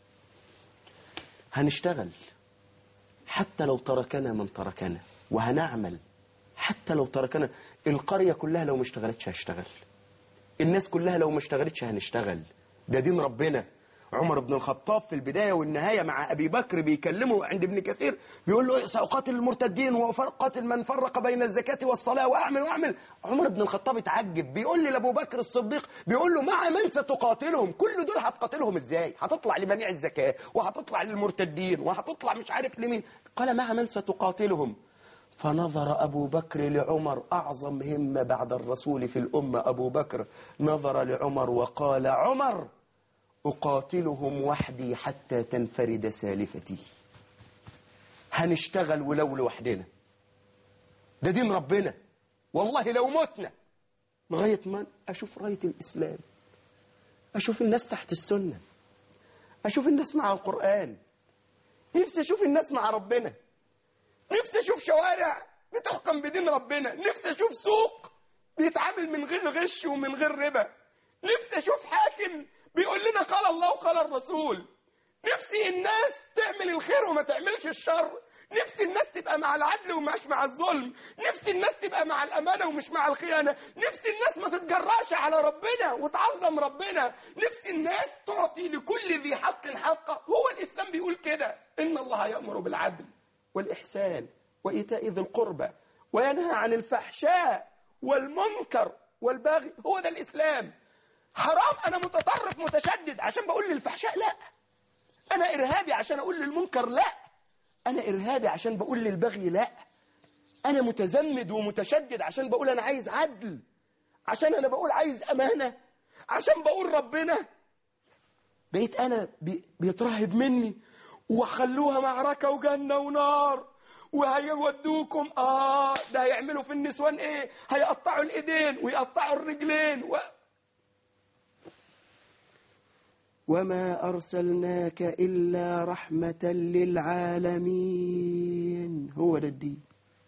هنشتغل حتى لو تركنا من تركنا وهنعمل حتى لو تركنا القرية كلها لو ما اشتغلتش هشتغل الناس كلها لو ما اشتغلتش هنشتغل ده دين ربنا عمر بن الخطاب في البداية والنهاية مع أبي بكر بيكلمه عند ابن كثير بيقول له سأقاتل المرتدين وأقاتل من فرق بين الزكاة والصلاة وأعمل وأعمل عمر بن الخطاب اتعجب بيقول لي لأبو بكر الصديق بيقول له مع من ستقاتلهم كل دول هتقاتلهم إزاي هتطلع لمنيع الزكاة وهتطلع للمرتدين وهتطلع مش عارف لمين قال مع من ستقاتلهم فنظر أبو بكر لعمر أعظم همة بعد الرسول في الأمة أبو بكر نظر لعمر وقال عمر أقاتلهم وحدي حتى تنفرد سالفتي هنشتغل ولو لوحدنا ده دين ربنا والله لو متنا لغاية ما أشوف راية الإسلام أشوف الناس تحت السنة أشوف الناس مع القرآن نفسي أشوف الناس مع ربنا نفسي أشوف شوارع بتحكم بدين ربنا نفسي أشوف سوق بيتعامل من غير غش ومن غير ربا نفسي أشوف حاكم بيقول لنا قال الله وقال الرسول نفسي الناس تعمل الخير وما تعملش الشر نفسي الناس تبقى مع العدل ومش مع الظلم نفسي الناس تبقى مع الأمانة ومش مع الخيانة نفسي الناس ما تتجراش على ربنا وتعظم ربنا نفسي الناس تعطي لكل ذي حق حقه هو الإسلام بيقول كده إن الله يأمر بالعدل والإحسان وإيتاء ذي القربى وينهى عن الفحشاء والمنكر والبغي هو ده الإسلام حرام أنا متطرف متشدد عشان بقول للفحشاء لا أنا إرهابي عشان أقول للمنكر لا أنا إرهابي عشان بقول للبغي لا أنا متزمد ومتشدد عشان بقول أنا عايز عدل عشان أنا بقول عايز أمانة عشان بقول ربنا بقيت أنا بي بيترهب مني وخلوها معركة وجنة ونار وهيودوكم آه ده هيعملوا في النسوان إيه هيقطعوا الإيدين ويقطعوا الرجلين و... وما أرسلناك إلا رحمة للعالمين هو ده الدين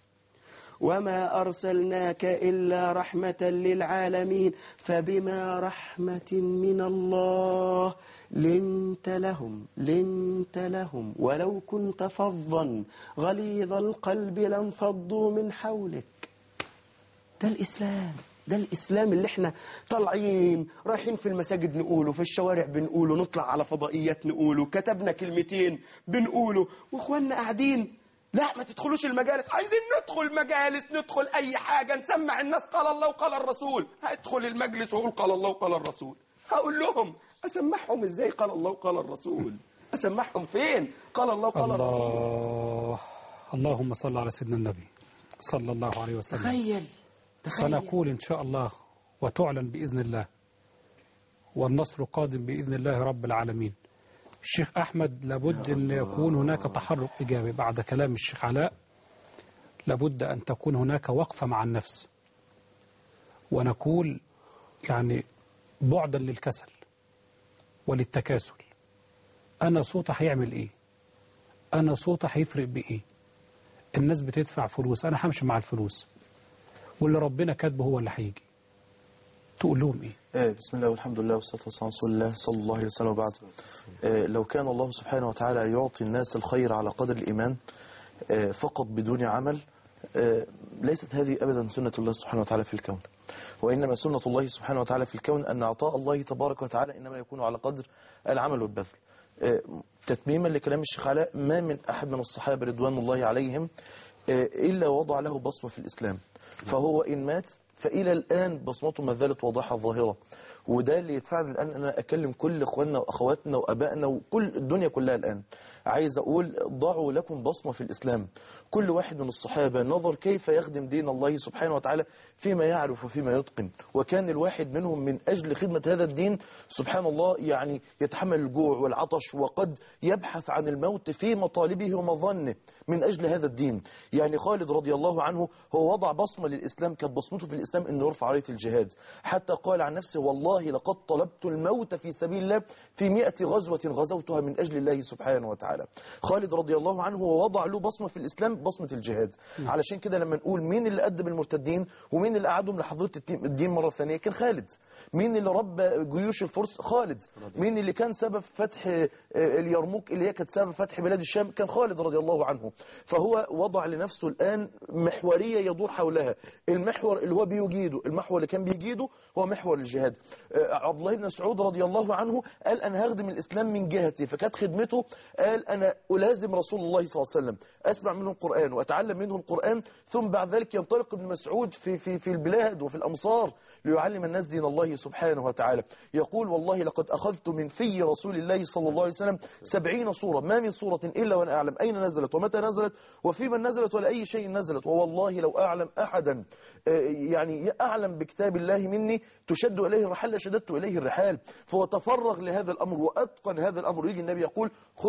وما أرسلناك إلا رحمة للعالمين فبما رحمة من الله لنت لهم لنت لهم ولو كنت فظا غليظ القلب لانفضوا من حولك ده الإسلام ده الإسلام اللي احنا طالعين رايحين في المساجد نقوله في الشوارع بنقوله نطلع على فضائيات نقوله كتبنا كلمتين بنقوله واخواننا قاعدين لا ما تدخلوش المجالس عايزين ندخل مجالس ندخل أي حاجة نسمع الناس قال الله وقال الرسول هدخل المجلس وأقول قال الله وقال الرسول هقول لهم أسمعهم إزاي قال الله وقال الرسول أسمعهم فين قال الله وقال الرسول الله اللهم صل على سيدنا النبي صلى الله عليه وسلم تخيل تخيل سنقول إن شاء الله وتعلن بإذن الله والنصر قادم بإذن الله رب العالمين الشيخ أحمد لابد أن يكون هناك تحرك إيجابي بعد كلام الشيخ علاء لابد أن تكون هناك وقفة مع النفس ونقول يعني بعدا للكسل وللتكاسل أنا صوتي هيعمل إيه أنا صوتي هيفرق بإيه الناس بتدفع فلوس أنا همشي مع الفلوس واللي ربنا كاتبه هو اللي هيجي تقول لهم ايه آه بسم الله والحمد لله والصلاة والسلام على رسول الله صلى الله عليه وسلم وبعد آه لو كان الله سبحانه وتعالى يعطي الناس الخير على قدر الإيمان آه فقط بدون عمل آه ليست هذه أبدا سنة الله سبحانه وتعالى في الكون وإنما سنة الله سبحانه وتعالى في الكون أن عطاء الله تبارك وتعالى إنما يكون على قدر العمل والبذل آه تتميما لكلام الشيخ علاء ما من أحد من الصحابة رضوان الله عليهم آه إلا وضع له بصمة في الإسلام فهو إن مات فإلى الآن بصمته ما زالت واضحة ظاهرة وده اللي يدفعني الآن أنا أكلم كل إخواننا وأخواتنا وأبائنا وكل الدنيا كلها الآن عايز أقول ضعوا لكم بصمة في الإسلام كل واحد من الصحابة نظر كيف يخدم دين الله سبحانه وتعالى فيما يعرف وفيما يتقن وكان الواحد منهم من أجل خدمة هذا الدين سبحان الله يعني يتحمل الجوع والعطش وقد يبحث عن الموت في مطالبه ومظنه من أجل هذا الدين يعني خالد رضي الله عنه هو وضع بصمة للإسلام كانت بصمته في الإسلام أنه يرفع راية الجهاد حتى قال عن نفسه والله لقد طلبت الموت في سبيل الله في مئة غزوة غزوتها من أجل الله سبحانه وتعالى خالد رضي الله عنه ووضع له بصمة في الإسلام بصمة الجهاد علشان كده لما نقول مين اللي قدم المرتدين ومين اللي قعدهم لحظة الدين مرة ثانية كان خالد مين اللي ربى جيوش الفرس خالد مين اللي كان سبب فتح اليرموك اللي هي كانت سبب فتح بلاد الشام كان خالد رضي الله عنه فهو وضع لنفسه الآن محورية يدور حولها المحور اللي هو بيجيده المحور اللي كان بيجيده هو محور الجهاد عبد الله بن مسعود رضي الله عنه قال أنا هخدم الإسلام من جهتي فكانت خدمته قال أنا ألازم رسول الله صلى الله عليه وسلم أسمع منه القرآن وأتعلم منه القرآن ثم بعد ذلك ينطلق ابن مسعود في, في, في البلاد وفي الأمصار ليعلم الناس دين الله سبحانه وتعالى يقول والله لقد أخذت من في رسول الله صلى الله عليه وسلم سبعين صورة ما من صورة إلا وأنا أعلم أين نزلت ومتى نزلت وفي من نزلت ولا أي شيء نزلت ووالله لو أعلم أحدا يعني أعلم بكتاب الله مني تشد إليه الرحال شددت إليه الرحال فهو تفرغ لهذا الأمر وأتقن هذا الأمر يجي النبي يقول خذوا القرآن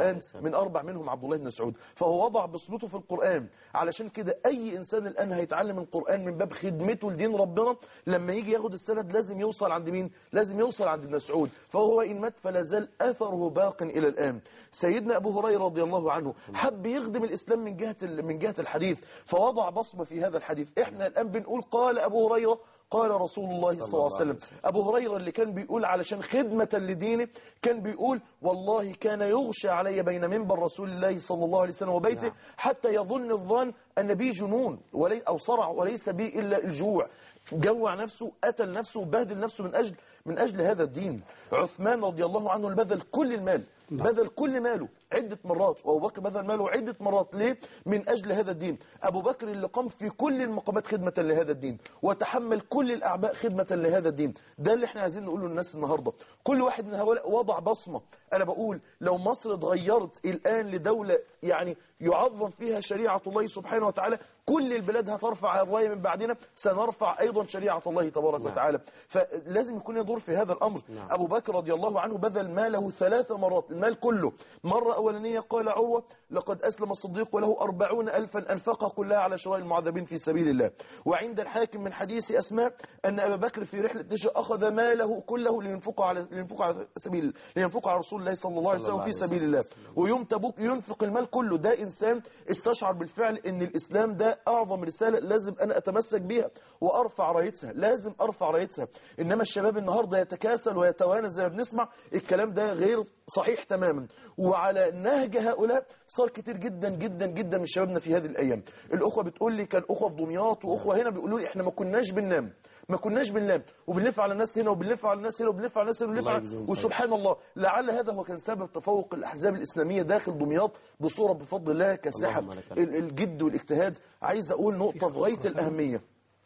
القرآن من أربع منهم عبد الله بن مسعود فهو وضع بصمته في القرآن علشان كده أي إنسان الآن هيتعلم القرآن من باب خدمته لدين ربنا لما يجي ياخد السند لازم يوصل عند مين لازم يوصل عند ابن مسعود فهو إن مات فلا زال أثره باق إلى الآن سيدنا أبو هريرة رضي الله عنه حب يخدم الإسلام من جهة ال- من جهة الحديث فوضع بصمة في هذا الحديث إحنا الآن بنقول قال أبو هريرة قال رسول الله صلى الله عليه وسلم أبو هريرة اللي كان بيقول علشان خدمة لدينه كان بيقول والله كان يغشى علي بين منبر رسول الله صلى الله عليه وسلم وبيته حتى يظن الظان أن بي جنون ولي أو صرع وليس بي إلا الجوع جوع نفسه قتل نفسه وبهدل نفسه من أجل من أجل هذا الدين عثمان رضي الله عنه بذل كل المال بذل كل ماله عدة مرات وأبو بكر بذل ماله عدة مرات ليه؟ من أجل هذا الدين أبو بكر اللي قام في كل المقامات خدمة لهذا الدين وتحمل كل الأعباء خدمة لهذا الدين ده اللي احنا عايزين نقوله للناس النهاردة كل واحد من هؤلاء وضع بصمة أنا بقول لو مصر اتغيرت الآن لدولة يعني يعظم فيها شريعة الله سبحانه وتعالى كل البلاد هترفع الراية من بعدنا سنرفع أيضا شريعة الله تبارك نعم. وتعالى فلازم يكون يدور في هذا الأمر نعم. أبو بكر رضي الله عنه بذل ماله ثلاث مرات المال كله مرة أولانية قال عروة لقد أسلم الصديق وله أربعون ألفا أنفقها كلها على شراء المعذبين في سبيل الله وعند الحاكم من حديث أسماء أن أبا بكر في رحلة نجا أخذ ماله كله لينفقه على لينفقه على سبيل لينفقه على رسول الله صلى الله عليه وسلم في سبيل الله ويوم تبوك ينفق المال كله ده إنسان استشعر بالفعل أن الإسلام ده أعظم رسالة لازم أنا أتمسك بيها وأرفع رايتها لازم أرفع رايتها إنما الشباب النهاردة يتكاسل ويتوانى زي ما بنسمع الكلام ده غير صحيح تماما وعلى نهج هؤلاء صار كتير جدا جدا جدا من شبابنا في هذه الأيام الأخوة بتقول لي كان أخوة في دمياط وأخوة هنا بيقولوا لي إحنا ما كناش بننام ما كناش بننام وبنلف على الناس هنا وبنلف على الناس هنا وبنلف على الناس هنا وبنلف على وسبحان الله لعل هذا هو كان سبب تفوق الأحزاب الإسلامية داخل دمياط بصورة بفضل الله كساحة الجد والاجتهاد عايز أقول نقطة في غاية الأهمية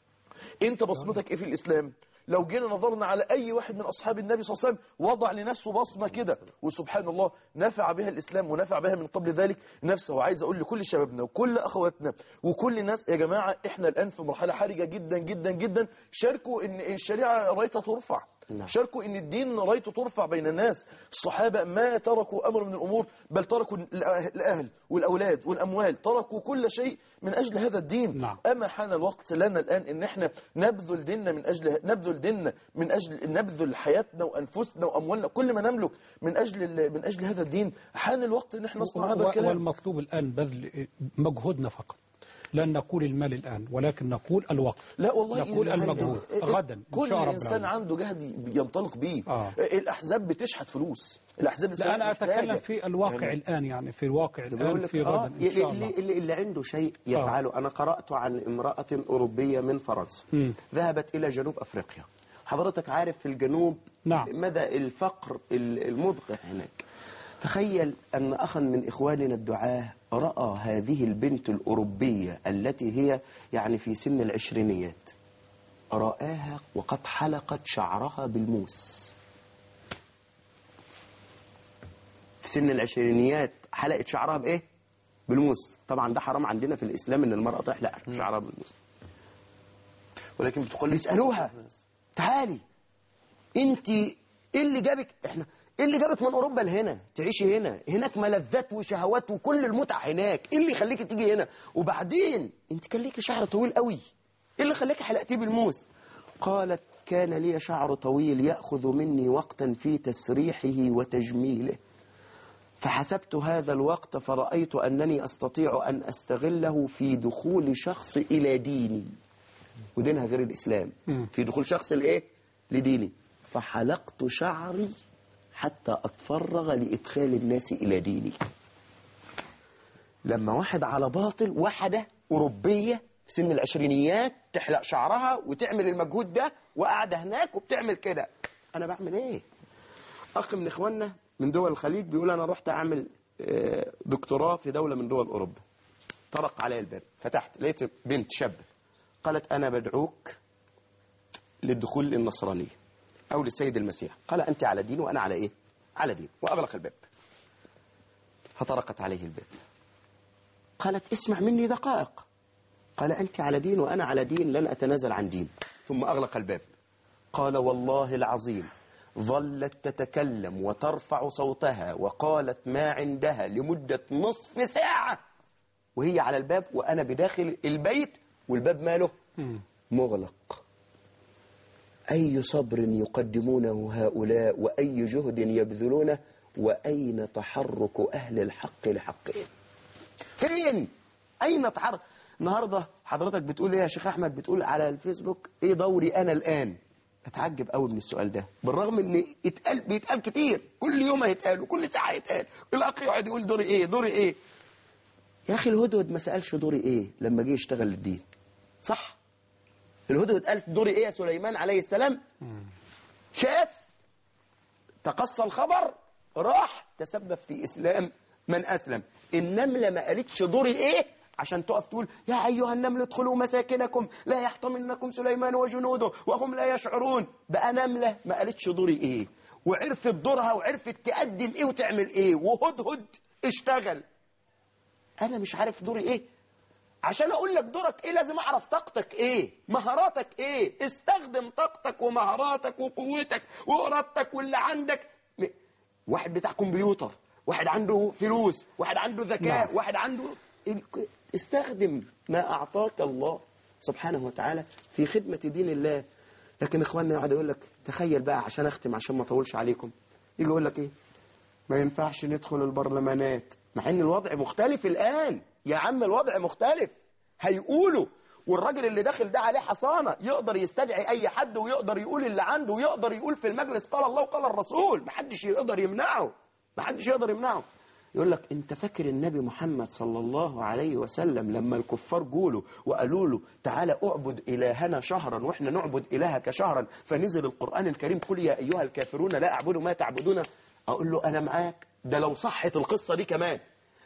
أنت بصمتك إيه في الإسلام لو جينا نظرنا على أي واحد من أصحاب النبي صلى الله عليه وسلم وضع لنفسه بصمة كده وسبحان الله نفع بها الإسلام ونفع بها من قبل ذلك نفسه وعايز أقول لكل شبابنا وكل أخواتنا وكل الناس يا جماعة إحنا الآن في مرحلة حرجة جدا جدا جدا شاركوا إن الشريعة رايتها ترفع نعم. شاركوا ان الدين رايته ترفع بين الناس الصحابة ما تركوا أمر من الأمور بل تركوا الأهل والأولاد والأموال تركوا كل شيء من أجل هذا الدين نعم. أما حان الوقت لنا الآن ان احنا نبذل ديننا من أجل نبذل ديننا من أجل نبذل حياتنا وأنفسنا وأموالنا كل ما نملك من أجل من أجل هذا الدين حان الوقت ان احنا نصنع هذا الكلام والمطلوب الآن بذل مجهودنا فقط لن نقول المال الآن ولكن نقول الوقت لا والله نقول المجهود غدا إن كل شاء رب إنسان العالمين. عنده جهد ينطلق به آه. الأحزاب بتشحت فلوس الأحزاب لا أنا محتاجة. أتكلم في الواقع يعني الآن يعني في الواقع بقول الآن لك في آه غدا إن شاء اللي, الله اللي, اللي عنده شيء يفعله أنا قرأت عن امرأة أوروبية من فرنسا مم. ذهبت إلى جنوب أفريقيا حضرتك عارف في الجنوب نعم. مدى الفقر ال- المدقع هناك تخيل أن أخا من إخواننا الدعاة رأى هذه البنت الأوروبية التي هي يعني في سن العشرينيات رآها وقد حلقت شعرها بالموس في سن العشرينيات حلقت شعرها بإيه؟ بالموس طبعا ده حرام عندنا في الإسلام إن المرأة تحلق شعرها بالموس ولكن بتقول بيسألوها تعالي انت ايه اللي جابك احنا ايه اللي جابك من اوروبا لهنا تعيشي هنا هناك ملذات وشهوات وكل المتع هناك ايه اللي يخليكي تيجي هنا وبعدين انت كان ليكي شعر طويل قوي ايه اللي خلاكي حلقتيه بالموس قالت كان لي شعر طويل ياخذ مني وقتا في تسريحه وتجميله فحسبت هذا الوقت فرأيت أنني أستطيع أن أستغله في دخول شخص إلى ديني ودينها غير الإسلام مم. في دخول شخص لإيه؟ لديني فحلقت شعري حتى أتفرغ لإدخال الناس إلى ديني لما واحد على باطل واحدة أوروبية في سن العشرينيات تحلق شعرها وتعمل المجهود ده وقاعدة هناك وبتعمل كده أنا بعمل إيه؟ أخ من إخواننا من دول الخليج بيقول أنا رحت أعمل آه، دكتوراه في دولة من دول أوروبا طرق علي الباب فتحت لقيت بنت شابة قالت أنا بدعوك للدخول للنصرانية أو للسيد المسيح قال أنت على دين وأنا على إيه على دين وأغلق الباب فطرقت عليه الباب قالت اسمع مني دقائق قال أنت على دين وأنا على دين لن أتنازل عن دين ثم أغلق الباب قال والله العظيم ظلت تتكلم وترفع صوتها وقالت ما عندها لمدة نصف ساعة وهي على الباب وأنا بداخل البيت والباب ماله مغلق أي صبر يقدمونه هؤلاء وأي جهد يبذلونه وأين تحرك أهل الحق لحقهم فين أين تحرك النهاردة حضرتك بتقول إيه يا شيخ أحمد بتقول على الفيسبوك إيه دوري أنا الآن أتعجب قوي من السؤال ده بالرغم إن يتقال بيتقال كتير كل يوم هيتقال وكل ساعة يتقال الأخ يقعد يقول دوري إيه دوري إيه يا أخي الهدهد ما سألش دوري إيه لما جه يشتغل للدين صح الهدهد قال دوري إيه يا سليمان عليه السلام شاف تقصى الخبر راح تسبب في إسلام من أسلم النملة ما قالتش دوري إيه عشان تقف تقول يا أيها النمل ادخلوا مساكنكم لا يحطمنكم سليمان وجنوده وهم لا يشعرون بقى نملة ما قالتش دوري إيه وعرفت دورها وعرفت تقدم إيه وتعمل إيه وهدهد اشتغل أنا مش عارف دوري إيه عشان أقول لك دورك إيه لازم أعرف طاقتك إيه مهاراتك إيه استخدم طاقتك ومهاراتك وقوتك وإرادتك واللي عندك م- واحد بتاع كمبيوتر واحد عنده فلوس واحد عنده ذكاء نعم. واحد عنده ال- استخدم ما أعطاك الله سبحانه وتعالى في خدمة دين الله لكن إخواننا يقعد يقول لك تخيل بقى عشان أختم عشان ما أطولش عليكم يجي يقول لك إيه ما ينفعش ندخل البرلمانات مع ان الوضع مختلف الآن يا عم الوضع مختلف هيقولوا والراجل اللي داخل ده عليه حصانة يقدر يستدعي أي حد ويقدر يقول اللي عنده ويقدر يقول في المجلس قال الله وقال الرسول محدش يقدر يمنعه محدش يقدر يمنعه يقول لك انت فاكر النبي محمد صلى الله عليه وسلم لما الكفار جولوا وقالوا له تعالى اعبد إلهنا شهرا واحنا نعبد إلهك شهرا فنزل القرآن الكريم قل يا أيها الكافرون لا أعبد ما تعبدون أقول له أنا معاك ده لو صحت القصة دي كمان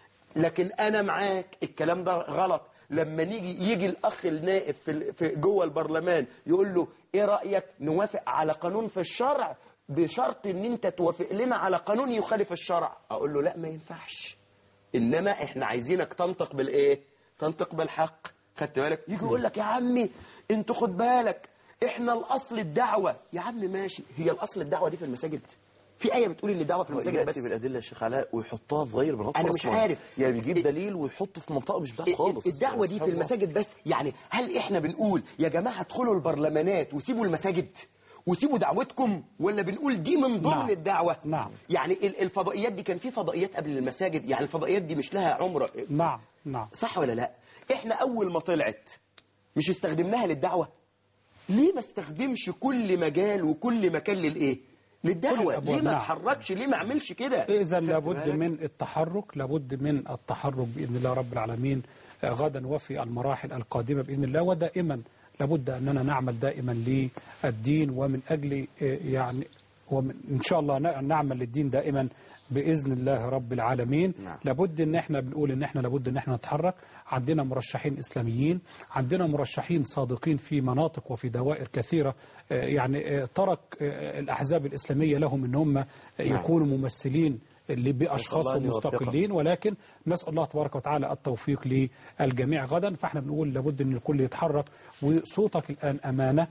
لكن انا معاك الكلام ده غلط لما نيجي يجي الاخ النائب في ال- في جوه البرلمان يقول له ايه رايك نوافق على قانون في الشرع بشرط ان انت توافق لنا على قانون يخالف الشرع اقول له لا ما ينفعش انما احنا عايزينك تنطق بالايه تنطق بالحق خدت بالك يجي يقول لك يا عمي انت خد بالك احنا الاصل الدعوه يا عم ماشي هي الاصل الدعوه دي في المساجد في ايه بتقول ان الدعوه في المساجد بس يأتي بالأدلة يا شيخ علاء ويحطها في غير مناطق أنا مش أصلاً. عارف. يعني بيجيب دليل ويحطه في منطقة مش بتاعته خالص الدعوة دي في سبحان الله. المساجد بس يعني هل احنا بنقول يا جماعة ادخلوا البرلمانات وسيبوا المساجد وسيبوا دعوتكم ولا بنقول دي من ضمن نعم. الدعوة نعم. يعني ال- الفضائيات دي كان في فضائيات قبل المساجد يعني الفضائيات دي مش لها عمر نعم نعم صح ولا لا احنا اول ما طلعت مش استخدمناها للدعوة ليه ما استخدمش كل مجال وكل مكان للايه كل للدعوة الأبواب، ليه ما نعم. اتحركش ليه ما اعملش كده إذا خدت لابد بالك؟ من التحرك لابد من التحرك بإذن الله رب العالمين آه، غدا وفي المراحل القادمة بإذن الله ودائما لابد أننا نعمل دائما للدين ومن أجل آه، يعني ومن إن شاء الله ن- نعمل للدين دائما بإذن الله رب العالمين نعم. لابد ان احنا بنقول ان احنا لابد ان احنا نتحرك عندنا مرشحين اسلاميين عندنا مرشحين صادقين في مناطق وفي دوائر كثيره آه، يعني آه، ترك آه، الاحزاب الاسلاميه لهم ان هم آه، يكونوا ممثلين اللي نسأل باشخاص الله أن يوفقهم. مستقلين ولكن نسال الله تبارك وتعالى التوفيق للجميع غدا فاحنا بنقول لابد ان الكل يتحرك وصوتك الان امانه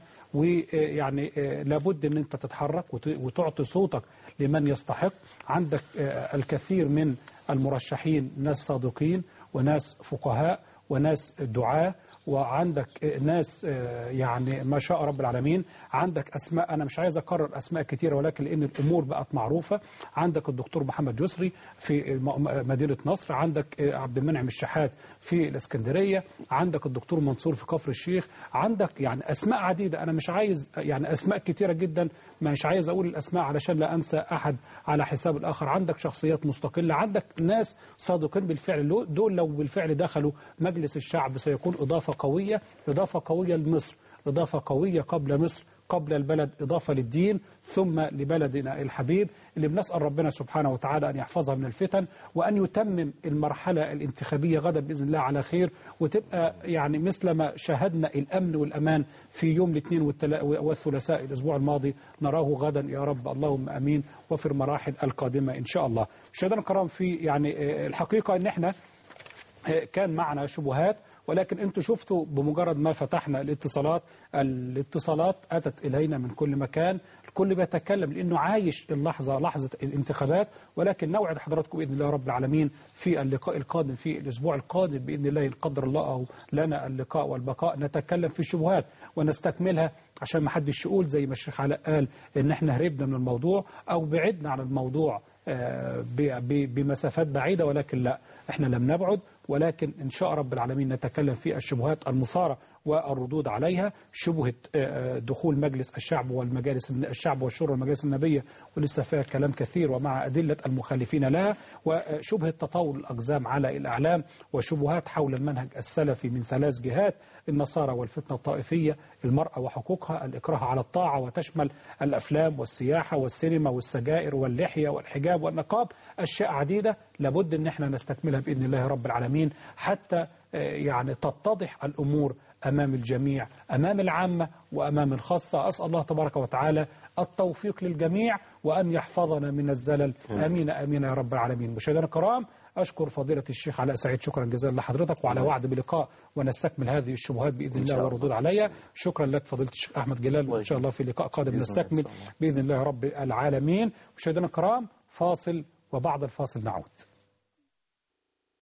ويعني آه، لابد ان انت تتحرك وت- وتعطي صوتك لمن يستحق عندك آه، الكثير من المرشحين ناس صادقين وناس فقهاء وناس دعاة وعندك آه، ناس آه، يعني ما شاء رب العالمين عندك أسماء أنا مش عايز أكرر أسماء كثيرة ولكن لأن الأمور بقت معروفة عندك الدكتور محمد يسري في الم- مدينة نصر عندك آه، عبد المنعم الشحات في الإسكندرية عندك الدكتور منصور في كفر الشيخ عندك يعني أسماء عديدة أنا مش عايز يعني أسماء كثيرة جدا مش عايز أقول الأسماء علشان لا أنسى أحد على حساب الآخر عندك شخصيات مستقلة عندك ناس صادقين بالفعل لو- دول لو بالفعل دخلوا مجلس الشعب سيكون إضافة قوية إضافة قوية لمصر إضافة قوية قبل مصر قبل البلد إضافة للدين ثم لبلدنا الحبيب اللي بنسأل ربنا سبحانه وتعالى أن يحفظها من الفتن وأن يتمم المرحلة الانتخابية غدا بإذن الله على خير وتبقى يعني مثل ما شاهدنا الأمن والأمان في يوم الاثنين والتلا- والثلاثاء الأسبوع الماضي نراه غدا يا رب اللهم أمين وفي المراحل القادمة إن شاء الله مشاهدينا الكرام في يعني آه، الحقيقة أن احنا كان معنا شبهات ولكن انتوا شفتوا بمجرد ما فتحنا الاتصالات الاتصالات أتت إلينا من كل مكان الكل بيتكلم لأنه عايش اللحظة لحظة الانتخابات ولكن نوعد حضراتكم بإذن الله رب العالمين في اللقاء القادم في الأسبوع القادم بإذن الله إن قدر الله لنا اللقاء والبقاء نتكلم في الشبهات ونستكملها عشان ما حدش يقول زي ما الشيخ علاء قال إن احنا هربنا من الموضوع أو بعدنا عن الموضوع آه، ب- ب- بمسافات بعيدة ولكن لا احنا لم نبعد ولكن إن شاء رب العالمين نتكلم في الشبهات المثارة والردود عليها شبهة آه، دخول مجلس الشعب والمجالس الشعب والشورى والمجالس النبية ولسه فيها كلام كثير ومع أدلة المخالفين لها وشبهة تطاول الأقزام على الأعلام وشبهات حول المنهج السلفي من ثلاث جهات النصارى والفتنة الطائفية المرأة وحقوقها الإكراه على الطاعة وتشمل الأفلام والسياحة والسينما والسجائر واللحية والحجاب والنقاب أشياء عديدة لابد أن احنا نستكملها بإذن الله رب العالمين حتى آه، يعني تتضح الأمور أمام الجميع أمام العامة وأمام الخاصة أسأل الله تبارك وتعالى التوفيق للجميع وأن يحفظنا من الزلل آمين آمين يا رب العالمين مشاهدينا الكرام أشكر فضيلة الشيخ علاء سعيد شكرا جزيلا لحضرتك وعلى وعد بلقاء ونستكمل هذه الشبهات بإذن إن شاء الله الله. والردود عليها شكرا لك فضيلة الشيخ أحمد جلال وإن شاء الله في لقاء قادم بإذن الله إن نستكمل شاء الله. بإذن الله رب العالمين مشاهدينا الكرام فاصل وبعد الفاصل نعود